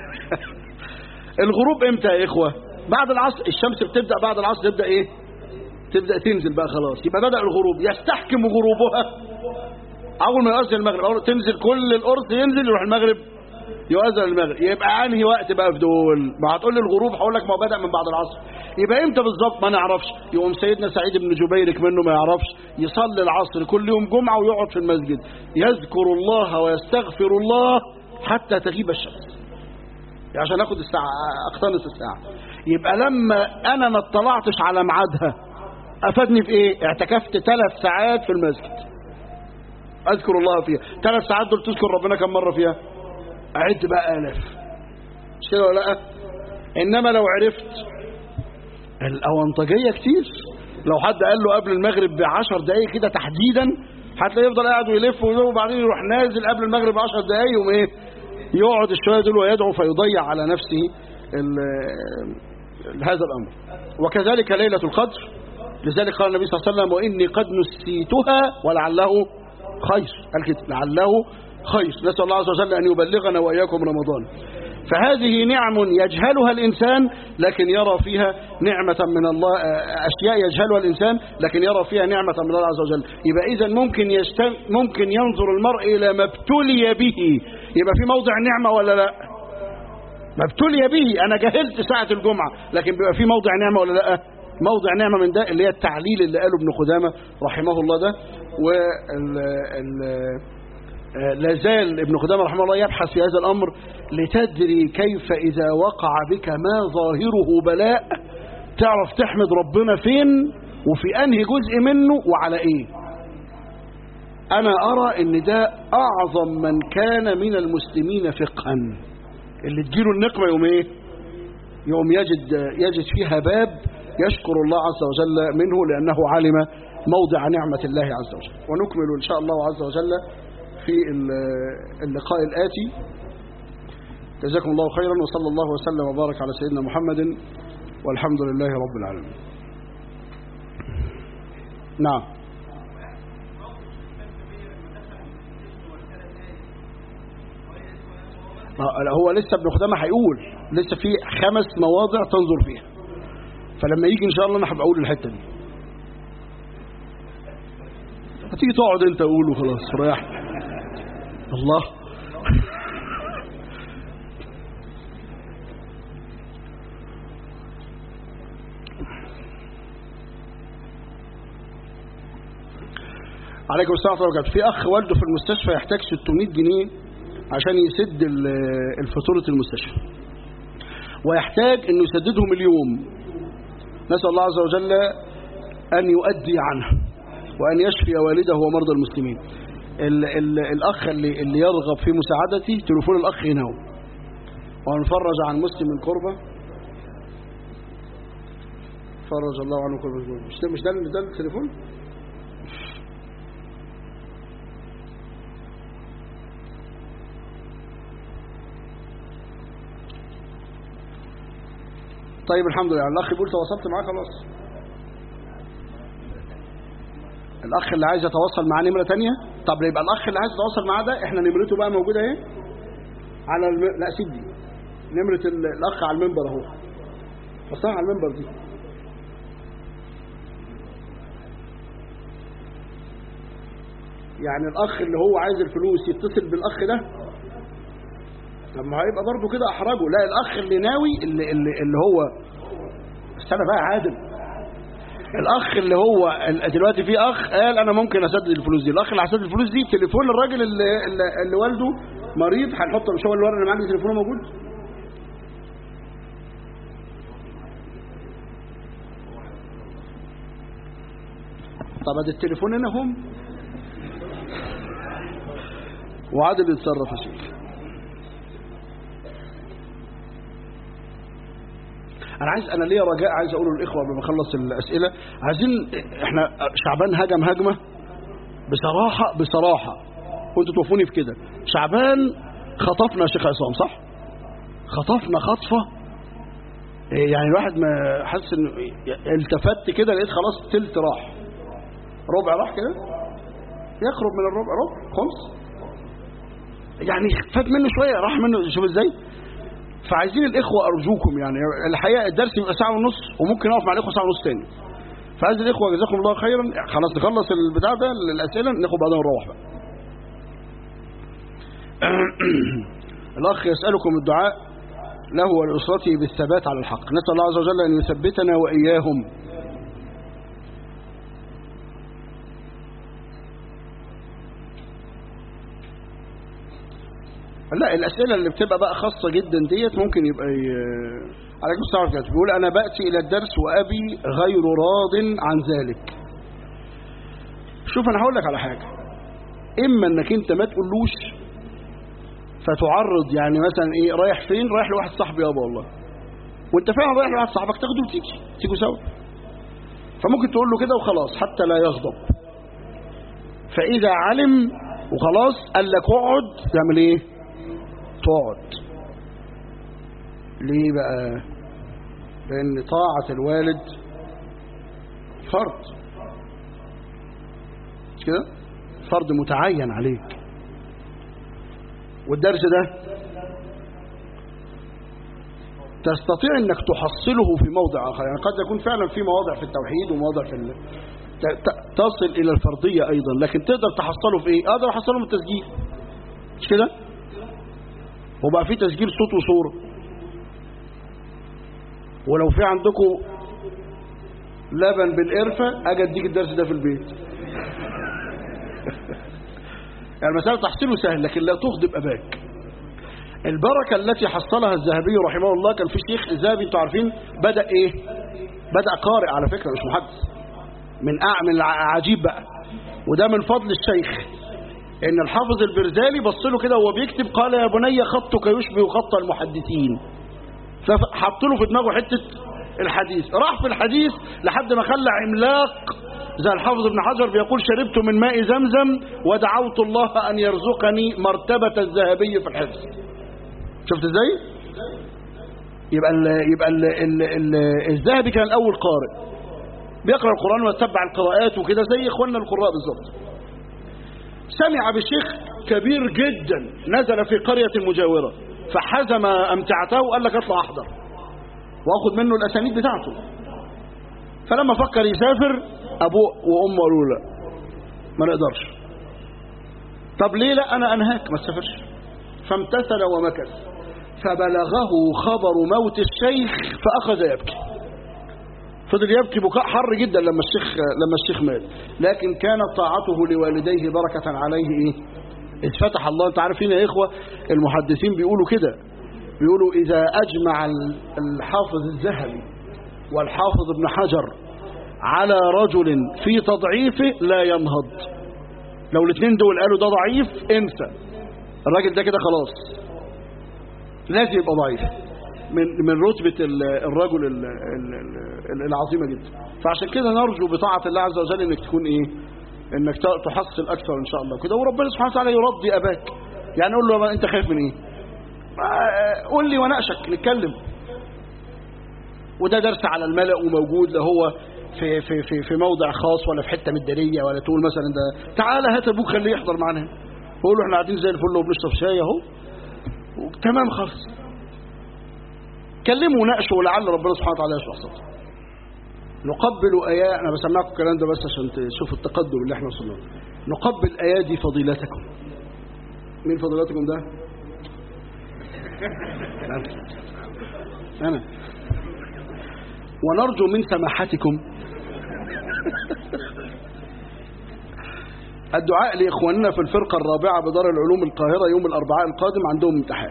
Speaker 1: الغروب امتى يا اخوه بعد العصر الشمس بتبدا بعد العصر تبدا ايه تبدا تنزل بقى خلاص يبقى بدا الغروب يستحكم غروبها اول ما يؤذن المغرب اول تنزل كل القرص ينزل يروح المغرب يؤذن المغرب يبقى انهي وقت بقى في دول ما هتقول لي الغروب هقول لك ما هو بدا من بعد العصر يبقى امتى بالظبط ما نعرفش يقوم سيدنا سعيد بن جبير منه ما يعرفش يصلي العصر كل يوم جمعه ويقعد في المسجد يذكر الله ويستغفر الله حتى تغيب الشمس عشان اخد الساعه اقتنص الساعه يبقى لما انا ما اطلعتش على ميعادها افادني في ايه اعتكفت ثلاث ساعات في المسجد اذكر الله فيها ثلاث ساعات دول تذكر ربنا كم مره فيها اعد بقى الاف مش كده ولا لا انما لو عرفت الاونطجيه كتير لو حد قال له قبل المغرب بعشر دقايق كده تحديدا هتلاقيه يفضل قاعد ويلف وبعدين يروح نازل قبل المغرب بعشر دقايق يقوم ايه يقعد الشويه دول ويدعو فيضيع على نفسه هذا الامر وكذلك ليله القدر لذلك قال النبي صلى الله عليه وسلم واني قد نسيتها ولعله خير قال كده لعله خير نسأل الله عز وجل أن يبلغنا وإياكم رمضان فهذه نعم يجهلها الإنسان لكن يرى فيها نعمة من الله أشياء يجهلها الإنسان لكن يرى فيها نعمة من الله عز وجل يبقى إذا ممكن يشتم ممكن ينظر المرء إلى ما ابتلي به يبقى في موضع نعمة ولا لا ما ابتلي به أنا جهلت ساعة الجمعة لكن بيبقى في موضع نعمة ولا لا موضع نعمة من ده اللي هي التعليل اللي قاله ابن قدامة رحمه الله ده وال لا زال ابن قدامة رحمه الله يبحث في هذا الأمر لتدري كيف إذا وقع بك ما ظاهره بلاء تعرف تحمد ربنا فين وفي أنهي جزء منه وعلى إيه أنا أرى أن ده أعظم من كان من المسلمين فقها اللي تجيله النقمة يوم إيه يوم يجد, يجد فيها باب يشكر الله عز وجل منه لأنه علم موضع نعمة الله عز وجل ونكمل إن شاء الله عز وجل في اللقاء الآتي جزاكم الله خيرا وصلى الله وسلم وبارك على سيدنا محمد والحمد لله رب العالمين نعم هو لسه ابن خدامة هيقول لسه في خمس مواضع تنظر فيها فلما يجي ان شاء الله انا هبقى اقول الحته دي هتيجي تقعد انت قول وخلاص ريح الله عليكم السلام ورحمه الله في اخ والده في المستشفى يحتاج 600 جنيه عشان يسد الفاتوره المستشفى ويحتاج انه يسددهم اليوم نسال الله عز وجل ان يؤدي عنه وان يشفي والده ومرضى المسلمين ال ال الاخ اللي, اللي يرغب في مساعدتي تليفون الاخ هنا ونفرج عن مسلم من كربه فرج الله عنه كربه مش ده مش ده ده التليفون طيب الحمد لله الاخ بيقول تواصلت معاه خلاص الاخ اللي عايز يتواصل معاه نمره ثانيه طب يبقى الاخ اللي عايز يتواصل معاه ده احنا نمرته بقى موجوده اهي على الم... لا سيب دي نمره ال... الاخ على المنبر اهو حطها على المنبر دي يعني الاخ اللي هو عايز الفلوس يتصل بالاخ ده طب ما هيبقى برضه كده احرجه لا الاخ اللي ناوي اللي, اللي, اللي هو استنى بقى عادل الاخ اللي هو دلوقتي في اخ قال انا ممكن اسدد الفلوس دي الاخ اللي هيسدد الفلوس دي تليفون الراجل اللي, اللي, اللي والده مريض هنحطه مش هو الورق اللي معاك تليفونه موجود طب ادي التليفون هنا هم وعادل يتصرف يا شيخ انا عايز انا ليا رجاء عايز اقوله للاخوه قبل ما اخلص الاسئله عايزين احنا شعبان هجم هجمه بصراحه بصراحه وانتوا توفوني في كده شعبان خطفنا يا شيخ عصام صح خطفنا خطفه يعني الواحد ما حاسس انه التفت كده لقيت خلاص تلت راح ربع راح كده يخرج من الربع ربع خمس يعني فات منه شويه راح منه شوف ازاي فعايزين الإخوة أرجوكم يعني الحقيقة الدرس يبقى ساعة ونص وممكن أقف مع الإخوة ساعة ونص تاني فعايز الإخوة جزاكم الله خيرا خلاص نخلص البتاع ده الأسئلة ناخد بعدين نروح بقى الأخ يسألكم الدعاء له ولأسرته بالثبات على الحق نسأل الله عز وجل أن يثبتنا وإياهم لا الأسئلة اللي بتبقى بقى خاصة جدا ديت ممكن يبقى ي... عليكم السلام عليكم بيقول أنا بأتي إلى الدرس وأبي غير راض عن ذلك شوف أنا هقول لك على حاجة إما أنك أنت ما تقولوش فتعرض يعني مثلا إيه رايح فين رايح لواحد صاحبي يابا والله وأنت فعلا رايح لواحد صاحبك تاخده وتيجي تيجوا سوا فممكن تقول له كده وخلاص حتى لا يغضب فإذا علم وخلاص قال لك اقعد تعمل ايه تقعد ليه بقى لان طاعة الوالد فرض مش كده فرض متعين عليك والدرس ده تستطيع انك تحصله في موضع اخر يعني قد يكون فعلا في مواضع في التوحيد ومواضع في ال... تصل الى الفرضية ايضا لكن تقدر تحصله في ايه اقدر احصله من التسجيل مش كده وبقى في تسجيل صوت وصورة ولو في عندكم لبن بالقرفة اجي اديك الدرس ده في البيت يعني المسألة تحصيله سهل لكن لا تغضب اباك البركة التي حصلها الذهبي رحمه الله كان في شيخ ذهبي انتوا عارفين بدأ ايه بدأ قارئ على فكرة مش محدث من أعمل عجيب بقى وده من فضل الشيخ ان الحافظ البرزالي بص له كده وهو بيكتب قال يا بني خطك يشبه خط المحدثين فحط له في دماغه حته الحديث راح في الحديث لحد ما خلى عملاق زي الحافظ ابن حجر بيقول شربت من ماء زمزم ودعوت الله ان يرزقني مرتبه الذهبي في الحفظ شفت ازاي يبقى ال يبقى ال ال ال الذهبي كان الاول قارئ بيقرا القران ويتبع القراءات وكده زي اخواننا القراء بالظبط سمع بشيخ كبير جدا نزل في قريه مجاوره فحزم امتعته وقال لك اطلع احضر واخد منه الاسانيد بتاعته فلما فكر يسافر ابوه وامه قالوا لا ما نقدرش طب ليه لا انا انهاك ما تسافرش فامتثل ومكث فبلغه خبر موت الشيخ فاخذ يبكي فضل يبكي بكاء حر جدا لما الشيخ لما الشيخ مات لكن كانت طاعته لوالديه بركه عليه ايه إذ فتح الله انت عارفين يا اخوه المحدثين بيقولوا كده بيقولوا اذا اجمع الحافظ الذهبي والحافظ ابن حجر على رجل في تضعيفه لا ينهض لو الاثنين دول قالوا ده ضعيف انسى الراجل ده كده خلاص لازم يبقى ضعيف من من رتبة الرجل العظيمة جدا فعشان كده نرجو بطاعة الله عز وجل انك تكون ايه انك تحصل اكثر ان شاء الله كده وربنا سبحانه وتعالى يرضي اباك يعني قول له انت خايف من ايه قول لي وناقشك نتكلم وده درس على الملأ وموجود لا هو في في في في موضع خاص ولا في حته مداريه ولا تقول مثلا ده تعالى هات ابوك خليه يحضر معانا قول له احنا قاعدين زي الفل وبنشرب شاي اهو تمام خالص كلموا وناقشوا ولعل ربنا سبحانه وتعالى يشرح صدره نقبل ايات انا بسمعكم الكلام ده بس عشان تشوفوا التقدم اللي احنا وصلنا نقبل ايادي فضيلتكم مين فضيلتكم ده انا ونرجو من سماحتكم الدعاء لإخواننا في الفرقة الرابعة بدار العلوم القاهرة يوم الأربعاء القادم عندهم امتحان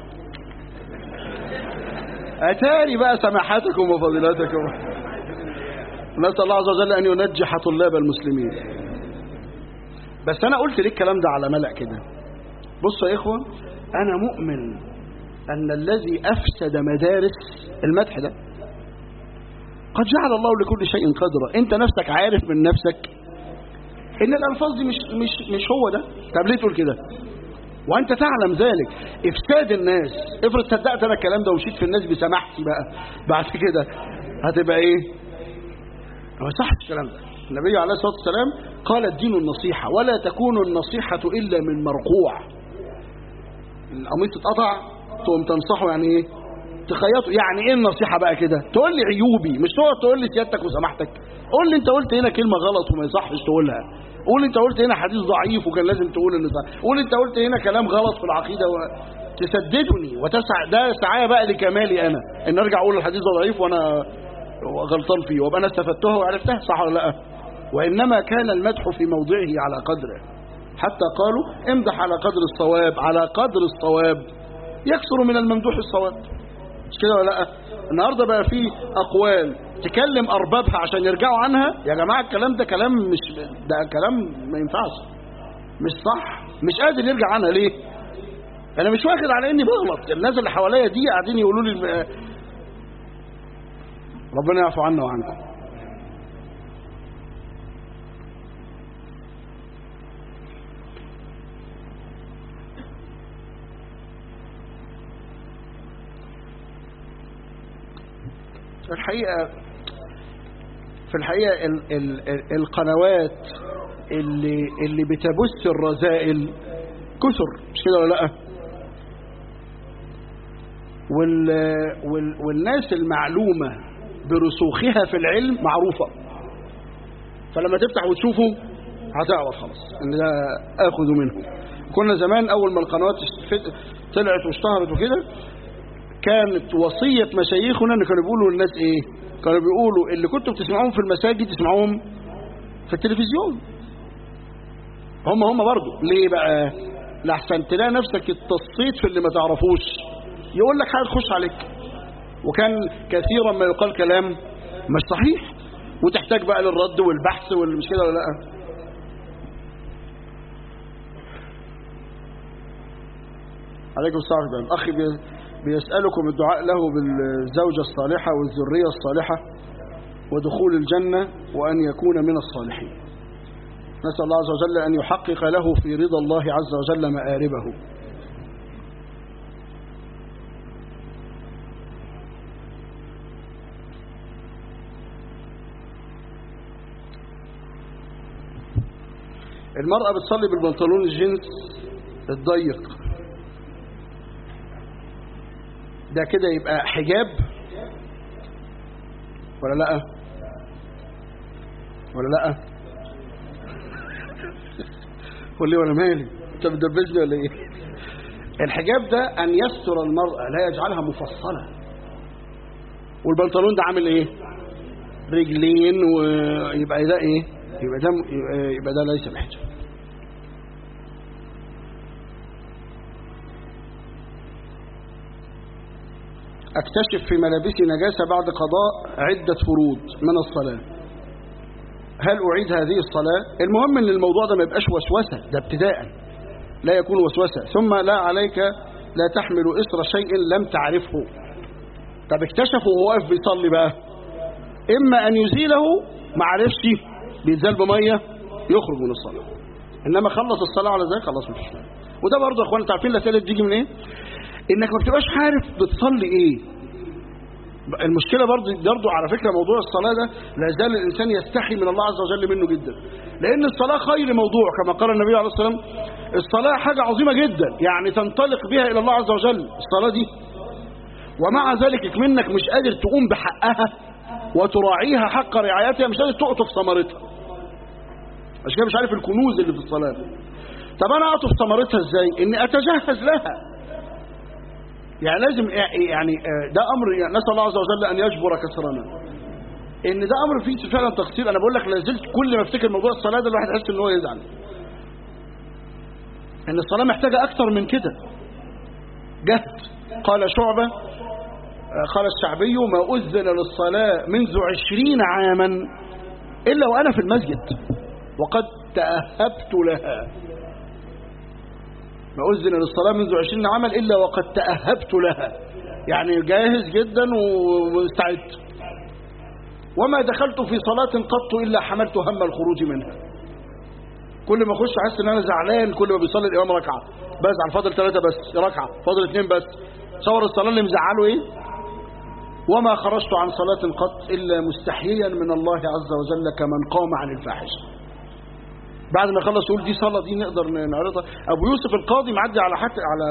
Speaker 1: أتاري بقى سماحتكم وفضيلتكم نسأل الله عز وجل أن ينجح طلاب المسلمين بس أنا قلت ليه الكلام ده على ملأ كده بصوا يا إخوة أنا مؤمن أن الذي أفسد مدارس المدح ده قد جعل الله لكل شيء قدرا أنت نفسك عارف من نفسك ان الالفاظ دي مش مش مش هو ده طب ليه تقول كده وانت تعلم ذلك افساد الناس افرض صدقت انا الكلام ده ومشيت في الناس بسماحتي بقى بعد كده هتبقى ايه ما صح الكلام ده النبي عليه الصلاه والسلام قال الدين النصيحه ولا تكون النصيحه الا من مرقوع القميص اتقطع تقوم تنصحه يعني ايه تخيطه يعني ايه النصيحه بقى كده تقول لي عيوبي مش تقعد تقول لي سيادتك وسماحتك قول لي انت قلت هنا كلمه غلط وما يصحش تقولها قول انت قلت هنا حديث ضعيف وكان لازم تقول ان صح قول انت قلت هنا كلام غلط في العقيده و... تسددني وتسع ده سعايه بقى لكمالي انا ان ارجع اقول الحديث ده ضعيف وانا غلطان فيه وابقى انا استفدتها وعرفتها صح ولا لا وانما كان المدح في موضعه على قدره حتى قالوا امدح على قدر الصواب على قدر الصواب يكثر من الممدوح الصواب مش كده ولا لا النهارده بقى في اقوال تكلم اربابها عشان يرجعوا عنها يا جماعه الكلام ده كلام مش ده كلام ما ينفعش مش صح مش قادر يرجع عنها ليه انا مش واخد على اني بغلط الناس اللي حواليا دي قاعدين يقولوا لي ربنا يعفو عنا وعنكم في الحقيقة في الحقيقة ال ال ال القنوات اللي اللي بتبث الرذائل كثر مش كده ولا لا وال وال والناس المعلومة برسوخها في العلم معروفة فلما تفتح وتشوفه هتعرف خلاص ان ده اخذ منه كنا زمان اول ما القنوات طلعت واشتهرت وكده كانت وصية مشايخنا ان كانوا بيقولوا للناس ايه كانوا بيقولوا اللي كنتوا بتسمعوهم في المساجد تسمعوهم في التلفزيون هم هم برضه ليه بقى لحسن تلاقي نفسك اتصيت في اللي ما تعرفوش يقول لك حاجه تخش عليك وكان كثيرا ما يقال كلام مش صحيح وتحتاج بقى للرد والبحث والمش كده ولا لا عليكم السلام ورحمة الله الأخ بي- بيسألكم الدعاء له بالزوجة الصالحة والذرية الصالحة ودخول الجنة وأن يكون من الصالحين نسأل الله عز وجل أن يحقق له في رضا الله عز وجل مآربه المرأة بتصلي بالبنطلون الجينز الضيق ده كده يبقى حجاب ولا لا ولا لا قول لي وانا مالي انت بتدبسني ولا ايه الحجاب ده ان يستر المرأة لا يجعلها مفصلة والبنطلون ده عامل ايه رجلين ويبقى ده ايه يبقى ده يبقى ده ليس بحجاب اكتشف في ملابسي نجاسة بعد قضاء عدة فروض من الصلاة هل أعيد هذه الصلاة المهم أن الموضوع ده ما يبقاش وسوسة ده ابتداء لا يكون وسوسة ثم لا عليك لا تحمل إسر شيء لم تعرفه طب اكتشفوا وهو واقف بيصلي بقى إما أن يزيله ما عرفش بيتزال بمية يخرج من الصلاة إنما خلص الصلاة على ذلك خلاص مفيش مانع وده برضه يا اخوان انتوا عارفين الاسئله بتيجي من ايه؟ انك ما بتبقاش عارف بتصلي ايه المشكلة برضو, برضو على فكرة موضوع الصلاة ده لا زال الإنسان يستحي من الله عز وجل منه جدا لأن الصلاة خير موضوع كما قال النبي عليه الصلاة والسلام الصلاة حاجة عظيمة جدا يعني تنطلق بها إلى الله عز وجل الصلاة دي ومع ذلك منك مش قادر تقوم بحقها وتراعيها حق رعايتها مش قادر تقطف ثمرتها عشان كده مش عارف الكنوز اللي في الصلاة طب أنا أقطف ثمرتها إزاي إني أتجهز لها يعني لازم يعني ده امر يعني نسال الله عز وجل ان يجبر كسرنا ان ده امر فيه فعلا تقصير انا بقول لك لا زلت كل ما افتكر موضوع الصلاه ده الواحد يحس ان هو يزعل ان الصلاه محتاجه اكتر من كده جهد قال شعبه قال الشعبي ما اذن للصلاه منذ عشرين عاما الا وانا في المسجد وقد تاهبت لها ما أذن للصلاة منذ عشرين عمل إلا وقد تأهبت لها يعني جاهز جدا ومستعد وما دخلت في صلاة قط إلا حملت هم الخروج منها كل ما أخش أحس إن أنا زعلان كل ما بيصلي الإمام ركعة بزعل فاضل ثلاثة بس ركعة فاضل اثنين بس صور الصلاة اللي مزعله إيه وما خرجت عن صلاة قط إلا مستحييا من الله عز وجل كمن قام عن الفاحشة بعد ما يخلص يقول دي صلاة دي نقدر نعرضها أبو يوسف القاضي معدي على حتى على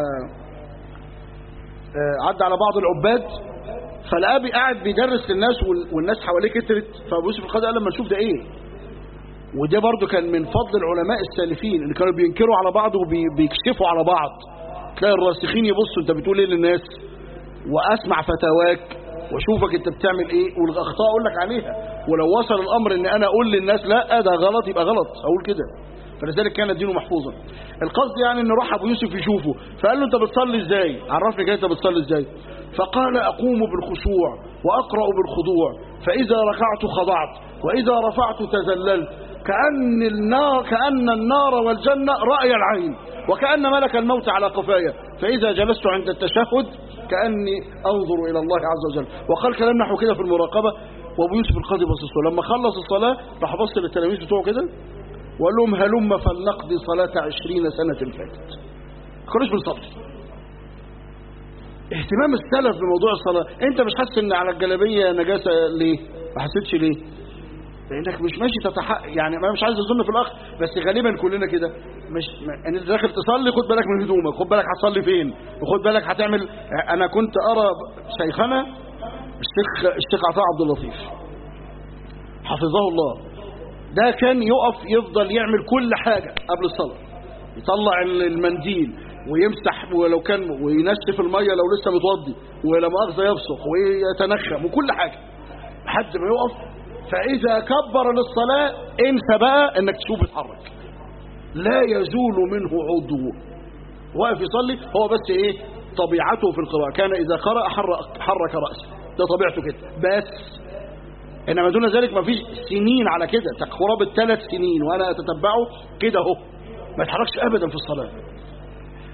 Speaker 1: عدى على بعض العباد فلقاه قاعد بيدرس للناس والناس حواليه كترت فأبو يوسف القاضي قال لما نشوف ده إيه وده برضو كان من فضل العلماء السالفين اللي كانوا بينكروا على بعض وبيكشفوا على بعض تلاقي الراسخين يبصوا انت بتقول ايه للناس واسمع فتاواك واشوفك انت بتعمل ايه والاخطاء اقول لك عليها ولو وصل الامر ان انا اقول للناس لا ده غلط يبقى غلط اقول كده فلذلك كان الدين محفوظا القصد يعني ان راح ابو يوسف يشوفه فقال له انت بتصلي ازاي عرفني كده انت بتصلي ازاي فقال اقوم بالخشوع واقرا بالخضوع فاذا ركعت خضعت واذا رفعت تذللت كأن النار كأن النار والجنة رأي العين وكأن ملك الموت على قفايا فإذا جلست عند التشهد كأني أنظر إلى الله عز وجل وقال كلام نحو كده في المراقبة وابو يوسف القاضي بص له لما خلص الصلاة راح بص للتلاميذ بتوعه كده وقال لهم هلم فلنقضي صلاة عشرين سنة فاتت ما كانوش بنصلي اهتمام السلف بموضوع الصلاة انت مش حاسس ان على الجلابية نجاسة ليه ما حسيتش ليه لانك مش ماشي تتحقق يعني انا مش عايز اظن في الاخ بس غالبا كلنا كده مش ان انت داخل تصلي خد بالك من هدومك خد بالك هتصلي فين وخد بالك هتعمل انا كنت ارى شيخنا الشيخ الشيخ عطاء عبد اللطيف حفظه الله ده كان يقف يفضل يعمل كل حاجة قبل الصلاة يطلع المنديل ويمسح ولو كان وينشف المية لو لسه متوضي ولا مؤاخذة يبصق ويتنخم وكل حاجة لحد ما يقف فإذا كبر للصلاة انسى بقى انك تشوف يتحرك لا يزول منه عضو واقف يصلي هو بس ايه طبيعته في القراءة كان إذا قرأ حرك, حرك رأسه ده طبيعته كده بس إنما دون ذلك ما فيش سنين على كده قرابة ثلاث سنين وأنا أتتبعه كده اهو ما يتحركش أبدا في الصلاة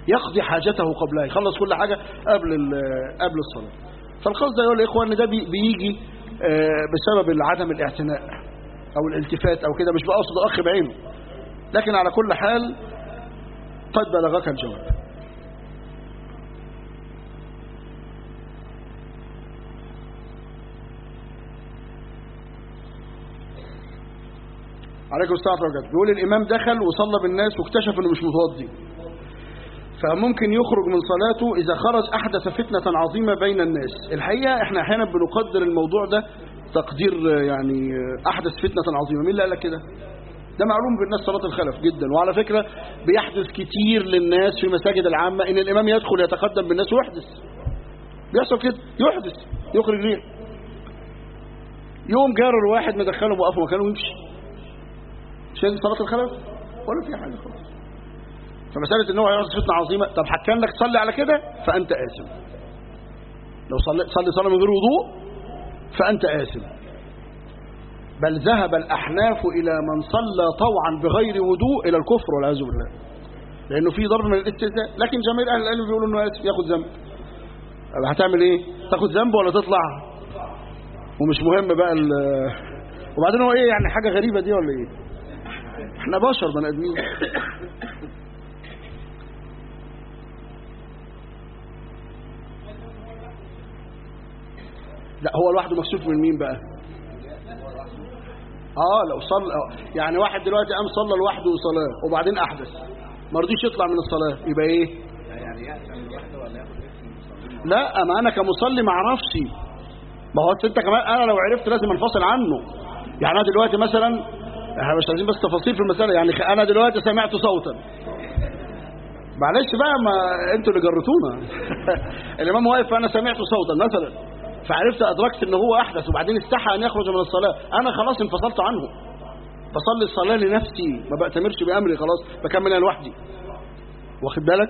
Speaker 1: يقضي حاجته قبلها يخلص كل حاجة قبل ال- قبل الصلاة فالقصد يقول الإخوة أن ده بي- بيجي آه، بسبب عدم الاعتناء أو الالتفات أو كده مش بقصد أخ بعينه لكن على كل حال قد بلغك الجواب عليكم السلام ورحمة الله بيقول الإمام دخل وصلى بالناس واكتشف إنه مش متوضي فممكن يخرج من صلاته إذا خرج أحدث فتنة عظيمة بين الناس الحقيقة إحنا أحيانا بنقدر الموضوع ده تقدير آه، يعني آه، أحدث فتنة عظيمة مين اللي قال لك كده ده معلوم بالناس صلاة الخلف جدا وعلى فكرة بيحدث كتير للناس في مساجد العامة إن الإمام يدخل يتقدم بالناس ويحدث بيحصل كده يحدث يخرج ريح يوم جار الواحد مدخله وقفه مكانه ويمشي شايل صلاة الخلف ولا في حاجة خالص فمسألة ان هو هيحدث فتنة عظيمة طب حكى لك تصلي على كده فأنت آثم لو صلي صلي صلاة من غير وضوء فأنت آثم بل ذهب الأحناف إلى من صلى طوعا بغير وضوء إلى الكفر والعياذ بالله لأنه في ضرب من الاستهزاء لكن جماهير أهل العلم بيقولوا إنه آسف ياخد ذنب طب هتعمل إيه؟ تاخد ذنب ولا تطلع؟ ومش مهم بقى ال وبعدين هو إيه يعني حاجة غريبة دي ولا إيه؟ احنا بشر بني ادمين لا هو لوحده مكسوف من مين بقى اه لو صلى آه، يعني واحد دلوقتي قام صلى لوحده صلاه وبعدين احدث ما رضيش يطلع من الصلاه يبقى ايه
Speaker 2: يعني يأثم لوحده ولا ياخد اسم المصلين
Speaker 1: لا ما انا كمصلي ما اعرفش ما هو انت كمان انا لو عرفت لازم انفصل عنه يعني انا دلوقتي مثلا احنا مش عايزين بس تفاصيل في المساله يعني خ- انا دلوقتي سمعت صوتا معلش بقى ما انتوا اللي جرتونا الامام واقف فانا سمعت صوتا مثلا فعرفت ادركت ان هو احدث وبعدين استحى ان يخرج من الصلاه انا خلاص انفصلت عنه بصلي الصلاه لنفسي ما بأتمرش بامري خلاص بكملها لوحدي واخد بالك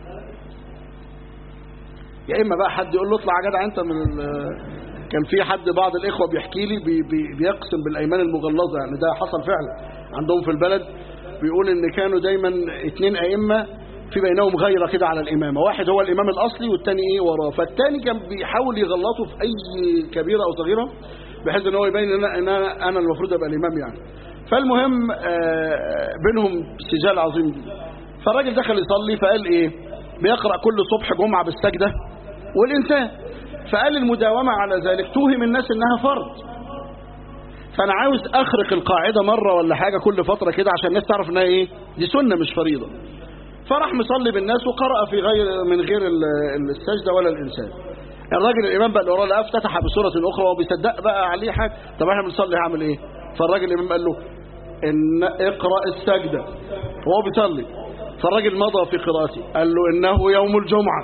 Speaker 1: يا اما بقى حد يقول له اطلع يا جدع انت من ال- كان في حد بعض الاخوه بيحكي لي بي بي بيقسم بالايمان المغلظه يعني ده حصل فعلا عندهم في البلد بيقول ان كانوا دايما اتنين ائمه في بينهم غيره كده على الامامه واحد هو الامام الاصلي والتاني ايه وراه فالتاني كان بيحاول يغلطه في اي كبيره او صغيره بحيث ان هو يبين ان انا ان انا, أنا المفروض ابقى الامام يعني فالمهم آه، بينهم سجال عظيم دي فالراجل دخل يصلي فقال ايه بيقرا كل صبح جمعه بالسجده والانسان فقال المداومه على ذلك توهم الناس انها فرض فانا عاوز اخرق القاعده مره ولا حاجه كل فتره كده عشان الناس تعرف انها ايه دي سنه مش فريضه فراح مصلي بالناس وقرأ في غير من غير ال- السجدة ولا الإنسان الراجل الإمام بقى اللي وراه لقاه افتتح بسورة أخرى وهو بيصدق بقى عليه حاجة طب احنا بنصلي هعمل إيه فالراجل الإمام قال له إن اقرأ السجدة وهو بيصلي فالراجل مضى في قراءته قال له إنه يوم الجمعة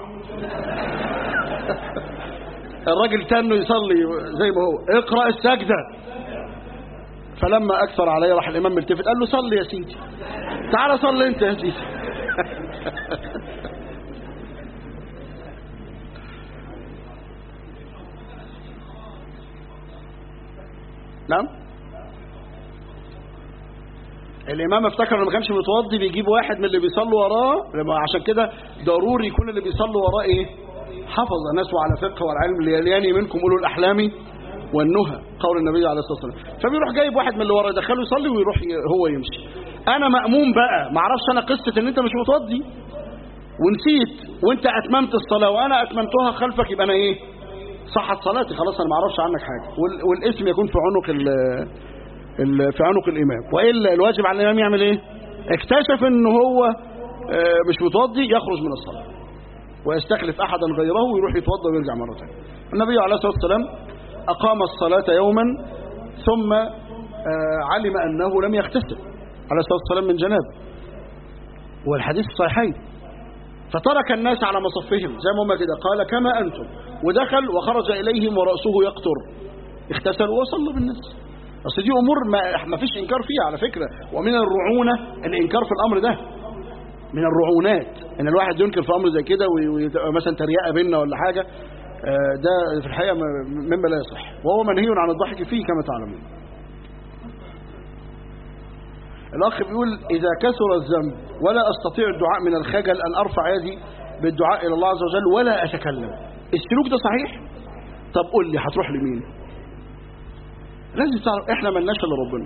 Speaker 1: الراجل تنه يصلي زي ما هو اقرأ السجدة فلما أكثر عليه راح الإمام ملتفت قال له صلي يا سيدي تعال صلي أنت يا سيدي نعم الإمام افتكر انه ما كانش متوضي بيجيب واحد من اللي بيصلوا وراه لما عشان كده ضروري يكون اللي بيصلوا وراه ايه حفظ ناس على فقه والعلم ليلياني منكم اولو الاحلام والنهى قول النبي عليه الصلاه والسلام فبيروح جايب واحد من اللي وراه يدخله يصلي ويروح ي- هو يمشي انا مأموم بقى ما اعرفش انا قصه ان انت مش متوضي ونسيت وانت اتممت الصلاه وانا اتممتها خلفك يبقى انا ايه صحت صلاتي خلاص انا ما اعرفش عنك حاجه وال- والاسم يكون في عنق ال ال- في عنق الامام والا الواجب على الامام يعمل ايه اكتشف ان هو آه، مش متوضي يخرج من الصلاه ويستخلف احدا غيره ويروح يتوضا ويرجع مره ثانيه النبي عليه الصلاه والسلام اقام الصلاه يوما ثم آه، علم انه لم يغتسل عليه الصلاه والسلام من جنابه والحديث الصحيحين فترك الناس على مصفهم زي ما هم كده قال كما أنتم ودخل وخرج إليهم ورأسه يقطر اغتسلوا وصلوا بالناس أصل دي أمور ما, ما فيش إنكار فيها على فكرة ومن الرعونة الإنكار في الأمر ده من الرعونات إن الواحد ينكر في أمر زي كده ويبقى مثلا تريقة بيننا ولا حاجة آه، ده في الحقيقة م- مما لا يصح وهو منهي عن الضحك فيه كما تعلمون الأخ بيقول إذا كثر الذنب ولا أستطيع الدعاء من الخجل أن أرفع يدي بالدعاء إلى الله عز وجل ولا أتكلم السلوك ده صحيح؟ طب قول لي هتروح لمين؟ لازم تعرف إحنا ملناش إلا ربنا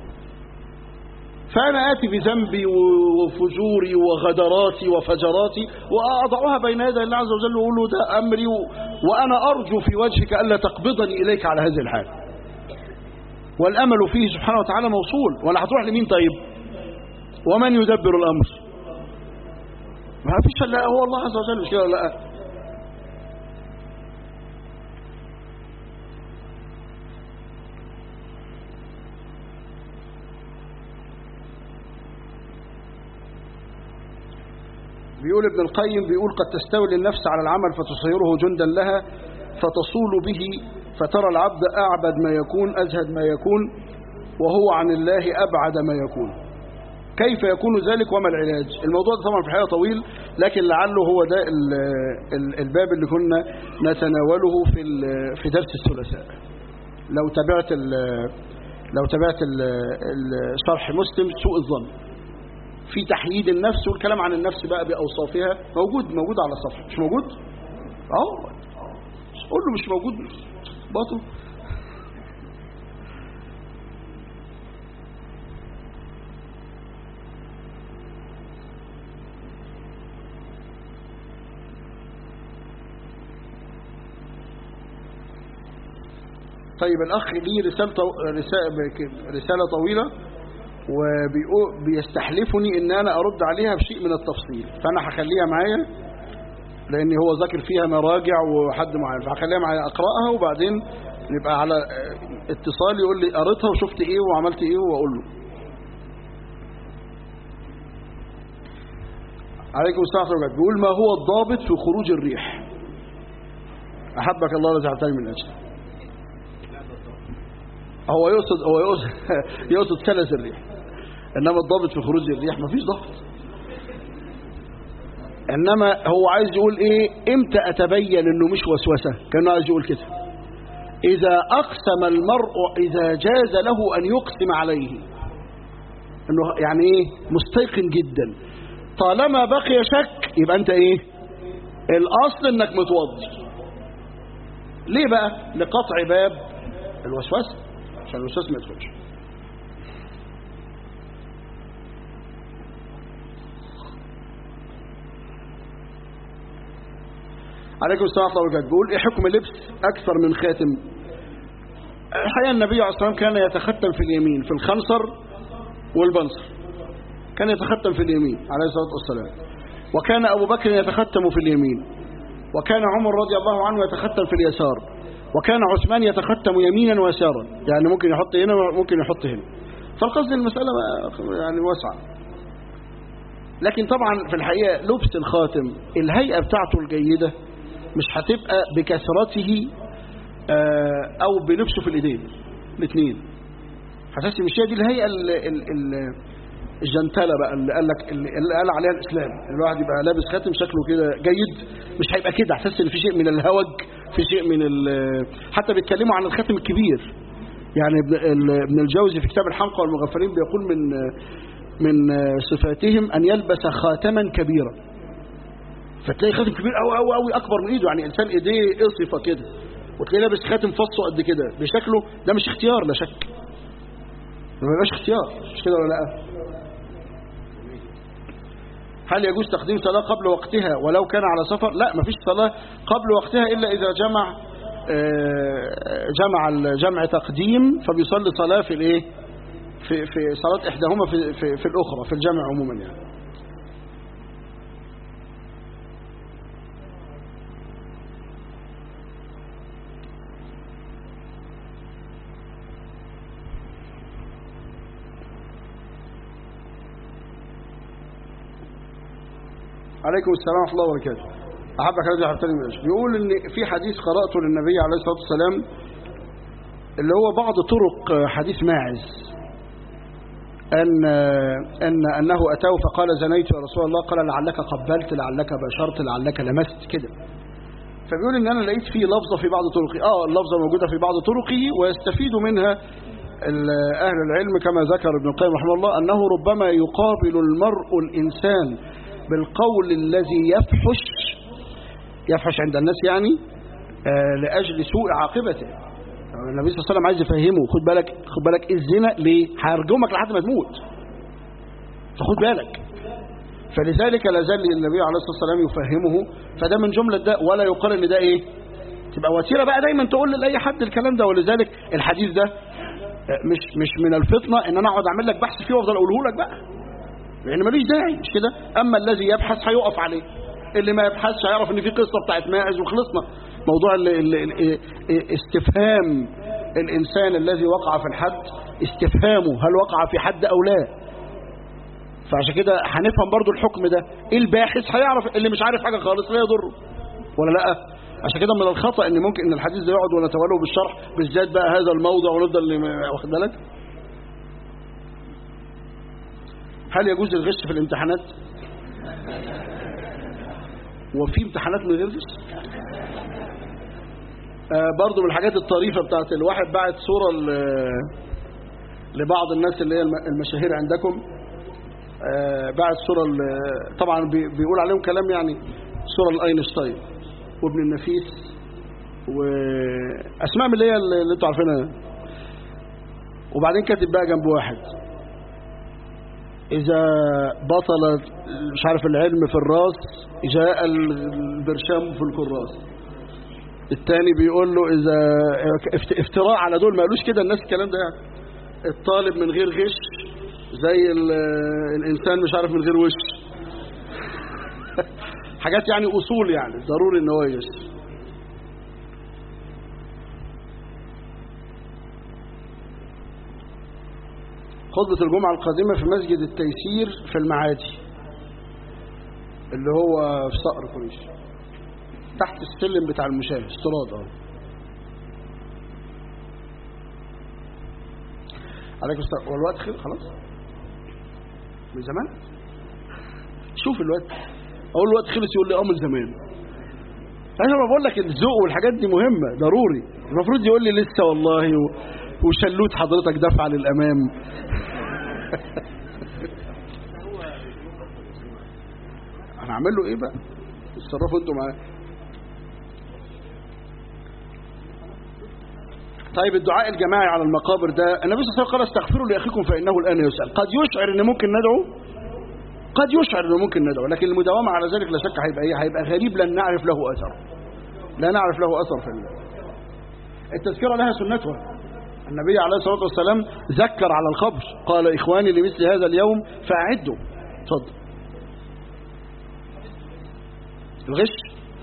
Speaker 1: فأنا آتي بذنبي وفجوري وغدراتي وفجراتي وأضعها بين يدي الله عز وجل وأقول له ده أمري و... وأنا أرجو في وجهك ألا تقبضني إليك على هذه الحال والأمل فيه سبحانه وتعالى موصول ولا هتروح لمين طيب ومن يدبر الأمر ما فيش إلا هو الله عز وجل مش كده ولا لا بيقول ابن القيم بيقول قد تستولي النفس على العمل فتصيره جندا لها فتصول به فترى العبد أعبد ما يكون أزهد ما يكون وهو عن الله أبعد ما يكون كيف يكون ذلك وما العلاج الموضوع ده طبعا في الحقيقة طويل لكن لعله هو ده ال ال الباب اللي كنا نتناوله في في درس الثلاثاء لو تابعت لو تابعت شرح مسلم سوء الظن في تحييد النفس والكلام عن النفس بقى بأوصافها موجود موجود على الصفحة مش موجود اه قول له مش موجود باطل طيب الأخ ليه رسالة, رسالة طويلة وبيستحلفني ان انا ارد عليها بشيء من التفصيل فانا هخليها معايا لان هو ذاكر فيها مراجع وحد معين فهخليها معايا اقراها وبعدين نبقى على اتصال يقول لي قريتها وشفت ايه وعملت ايه واقول له عليكم السلام ورحمه الله بيقول ما هو الضابط في خروج الريح احبك الله الذي اعطاني من اجله هو يقصد هو يقصد يقصد سلس الريح انما الضابط في خروج الريح مفيش ضابط انما هو عايز يقول ايه امتى اتبين انه مش وسوسه كانه عايز يقول كده اذا اقسم المرء اذا جاز له ان يقسم عليه انه يعني ايه مستيقن جدا طالما بقي شك يبقى انت ايه الاصل انك متوضي ليه بقى لقطع باب الوسوسه عشان الوسواس ما يدخلش عليكم السلام ورحمه الله وبركاته بيقول ايه حكم لبس اكثر من خاتم الحقيقه النبي عليه الصلاه والسلام كان يتختم في اليمين في الخنصر والبنصر كان يتختم في اليمين عليه الصلاه والسلام وكان ابو بكر يتختم في اليمين وكان عمر رضي الله عنه يتختم في اليسار وكان عثمان يتختم يمينا ويسارا يعني ممكن يحط هنا وممكن يحط هنا فالقصد المسألة يعني واسعة لكن طبعا في الحقيقة لبس الخاتم الهيئة بتاعته الجيدة مش هتبقى بكثرته او بلبسه في الايدين الاثنين هتحس مش هي دي الهيئة ال ال ال الجنتلة بقى اللي قال لك اللي قال عليها الاسلام الواحد يبقى لابس خاتم شكله كده جيد مش هيبقى كده هتحس ان في شيء من الهوج في شيء من حتى بيتكلموا عن الخاتم الكبير يعني ابن الجوزي في كتاب الحمقى والمغفرين بيقول من من صفاتهم ان يلبس خاتما كبيرا فتلاقي خاتم كبير قوي قوي قوي اكبر من ايده يعني انسان ايديه قصفه كده وتلاقيه لابس خاتم فصه قد كده بشكله ده مش اختيار لا شك ما بيبقاش اختيار مش كده ولا لا هل يجوز تقديم صلاة قبل وقتها ولو كان على سفر لا مفيش صلاة قبل وقتها إلا إذا جمع جمع الجمع تقديم فبيصلي صلاة في الايه في في صلاة إحداهما في في, في الأخرى في الجمع عموما يعني عليكم السلام ورحمة الله وبركاته أحبك رجل حبتني من الأشياء بيقول إن في حديث قرأته للنبي عليه الصلاة والسلام اللي هو بعض طرق حديث ماعز أن أن أنه أتاه فقال زنيت يا رسول الله قال لعلك قبلت لعلك بشرت لعلك لمست كده فبيقول إن أنا لقيت فيه لفظة في بعض طرقه آه اللفظة موجودة في بعض طرقه ويستفيد منها ال- أهل العلم كما ذكر ابن القيم رحمه الله أنه ربما يقابل المرء الإنسان بالقول الذي يفحش يفحش عند الناس يعني آه، لأجل سوء عاقبته النبي صلى الله عليه وسلم عايز يفهمه خد بالك خد بالك الزنا ليه هيرجمك لحد ما تموت فخد بالك فلذلك لا زال النبي عليه الصلاة والسلام يفهمه فده من جملة ده ولا يقال ان ده ايه تبقى وسيلة بقى دايما تقول لأي حد الكلام ده ولذلك الحديث ده مش مش من الفطنة ان انا اقعد اعمل لك بحث فيه وافضل اقوله لك بقى لان ماليش داعي مش كده اما الذي يبحث هيقف عليه اللي ما يبحثش هيعرف ان في قصة بتاعت ماعز وخلصنا موضوع ال ال ال استفهام الانسان الذي وقع في الحد استفهامه هل وقع في حد او لا فعشان كده هنفهم برضو الحكم ده الباحث هيعرف اللي مش عارف حاجة خالص لا يضره ولا لا عشان كده من الخطأ ان ممكن ان الحديث ده يقعد ونتوله بالشرح بالذات بقى هذا الموضع ونفضل واخد بالك هل يجوز الغش في الامتحانات وفي امتحانات من غير غش آه برضو من الحاجات الطريفة بتاعت الواحد بعت صورة ل- لبعض الناس اللي هي الم- المشاهير عندكم آه بعت صورة ل- طبعا بي- بيقول عليهم كلام يعني صورة لاينشتاين وابن النفيس واسماء من اللي هي اللي انتوا عارفينها وبعدين كاتب بقى جنب واحد اذا بطل مش عارف العلم في الراس جاء البرشام في الكراس التاني بيقول له اذا افت- افتراء على دول ما قالوش كده الناس الكلام ده يعني الطالب من غير غش زي ال- الانسان مش عارف من غير وش حاجات يعني اصول يعني ضروري ان هو يغش خطبة الجمعة القادمة في مسجد التيسير في المعادي اللي هو في صقر كوريش تحت السلم بتاع المشاة استراد اه عليكم السلام هو الوقت خير خلاص من زمان شوف الوقت اقول الوقت خلص يقول لي اه من زمان انا ما بقول لك الذوق والحاجات دي مهمة ضروري المفروض يقول لي لسه والله و... وشلوت حضرتك دفع للامام هنعمل له ايه بقى اتصرفوا انتوا معاه طيب الدعاء الجماعي على المقابر ده النبي صلى الله عليه وسلم قال استغفروا لاخيكم فانه الان يسال قد يشعر ان ممكن ندعو قد يشعر انه ممكن ندعو لكن المداومه على ذلك لا شك هيبقى ايه هيبقى غريب لن نعرف له اثر لا نعرف له اثر في الله التذكره لها سنتها النبي عليه الصلاه والسلام ذكر على القبر قال اخواني لمثل هذا اليوم فاعدوا اتفضل الغش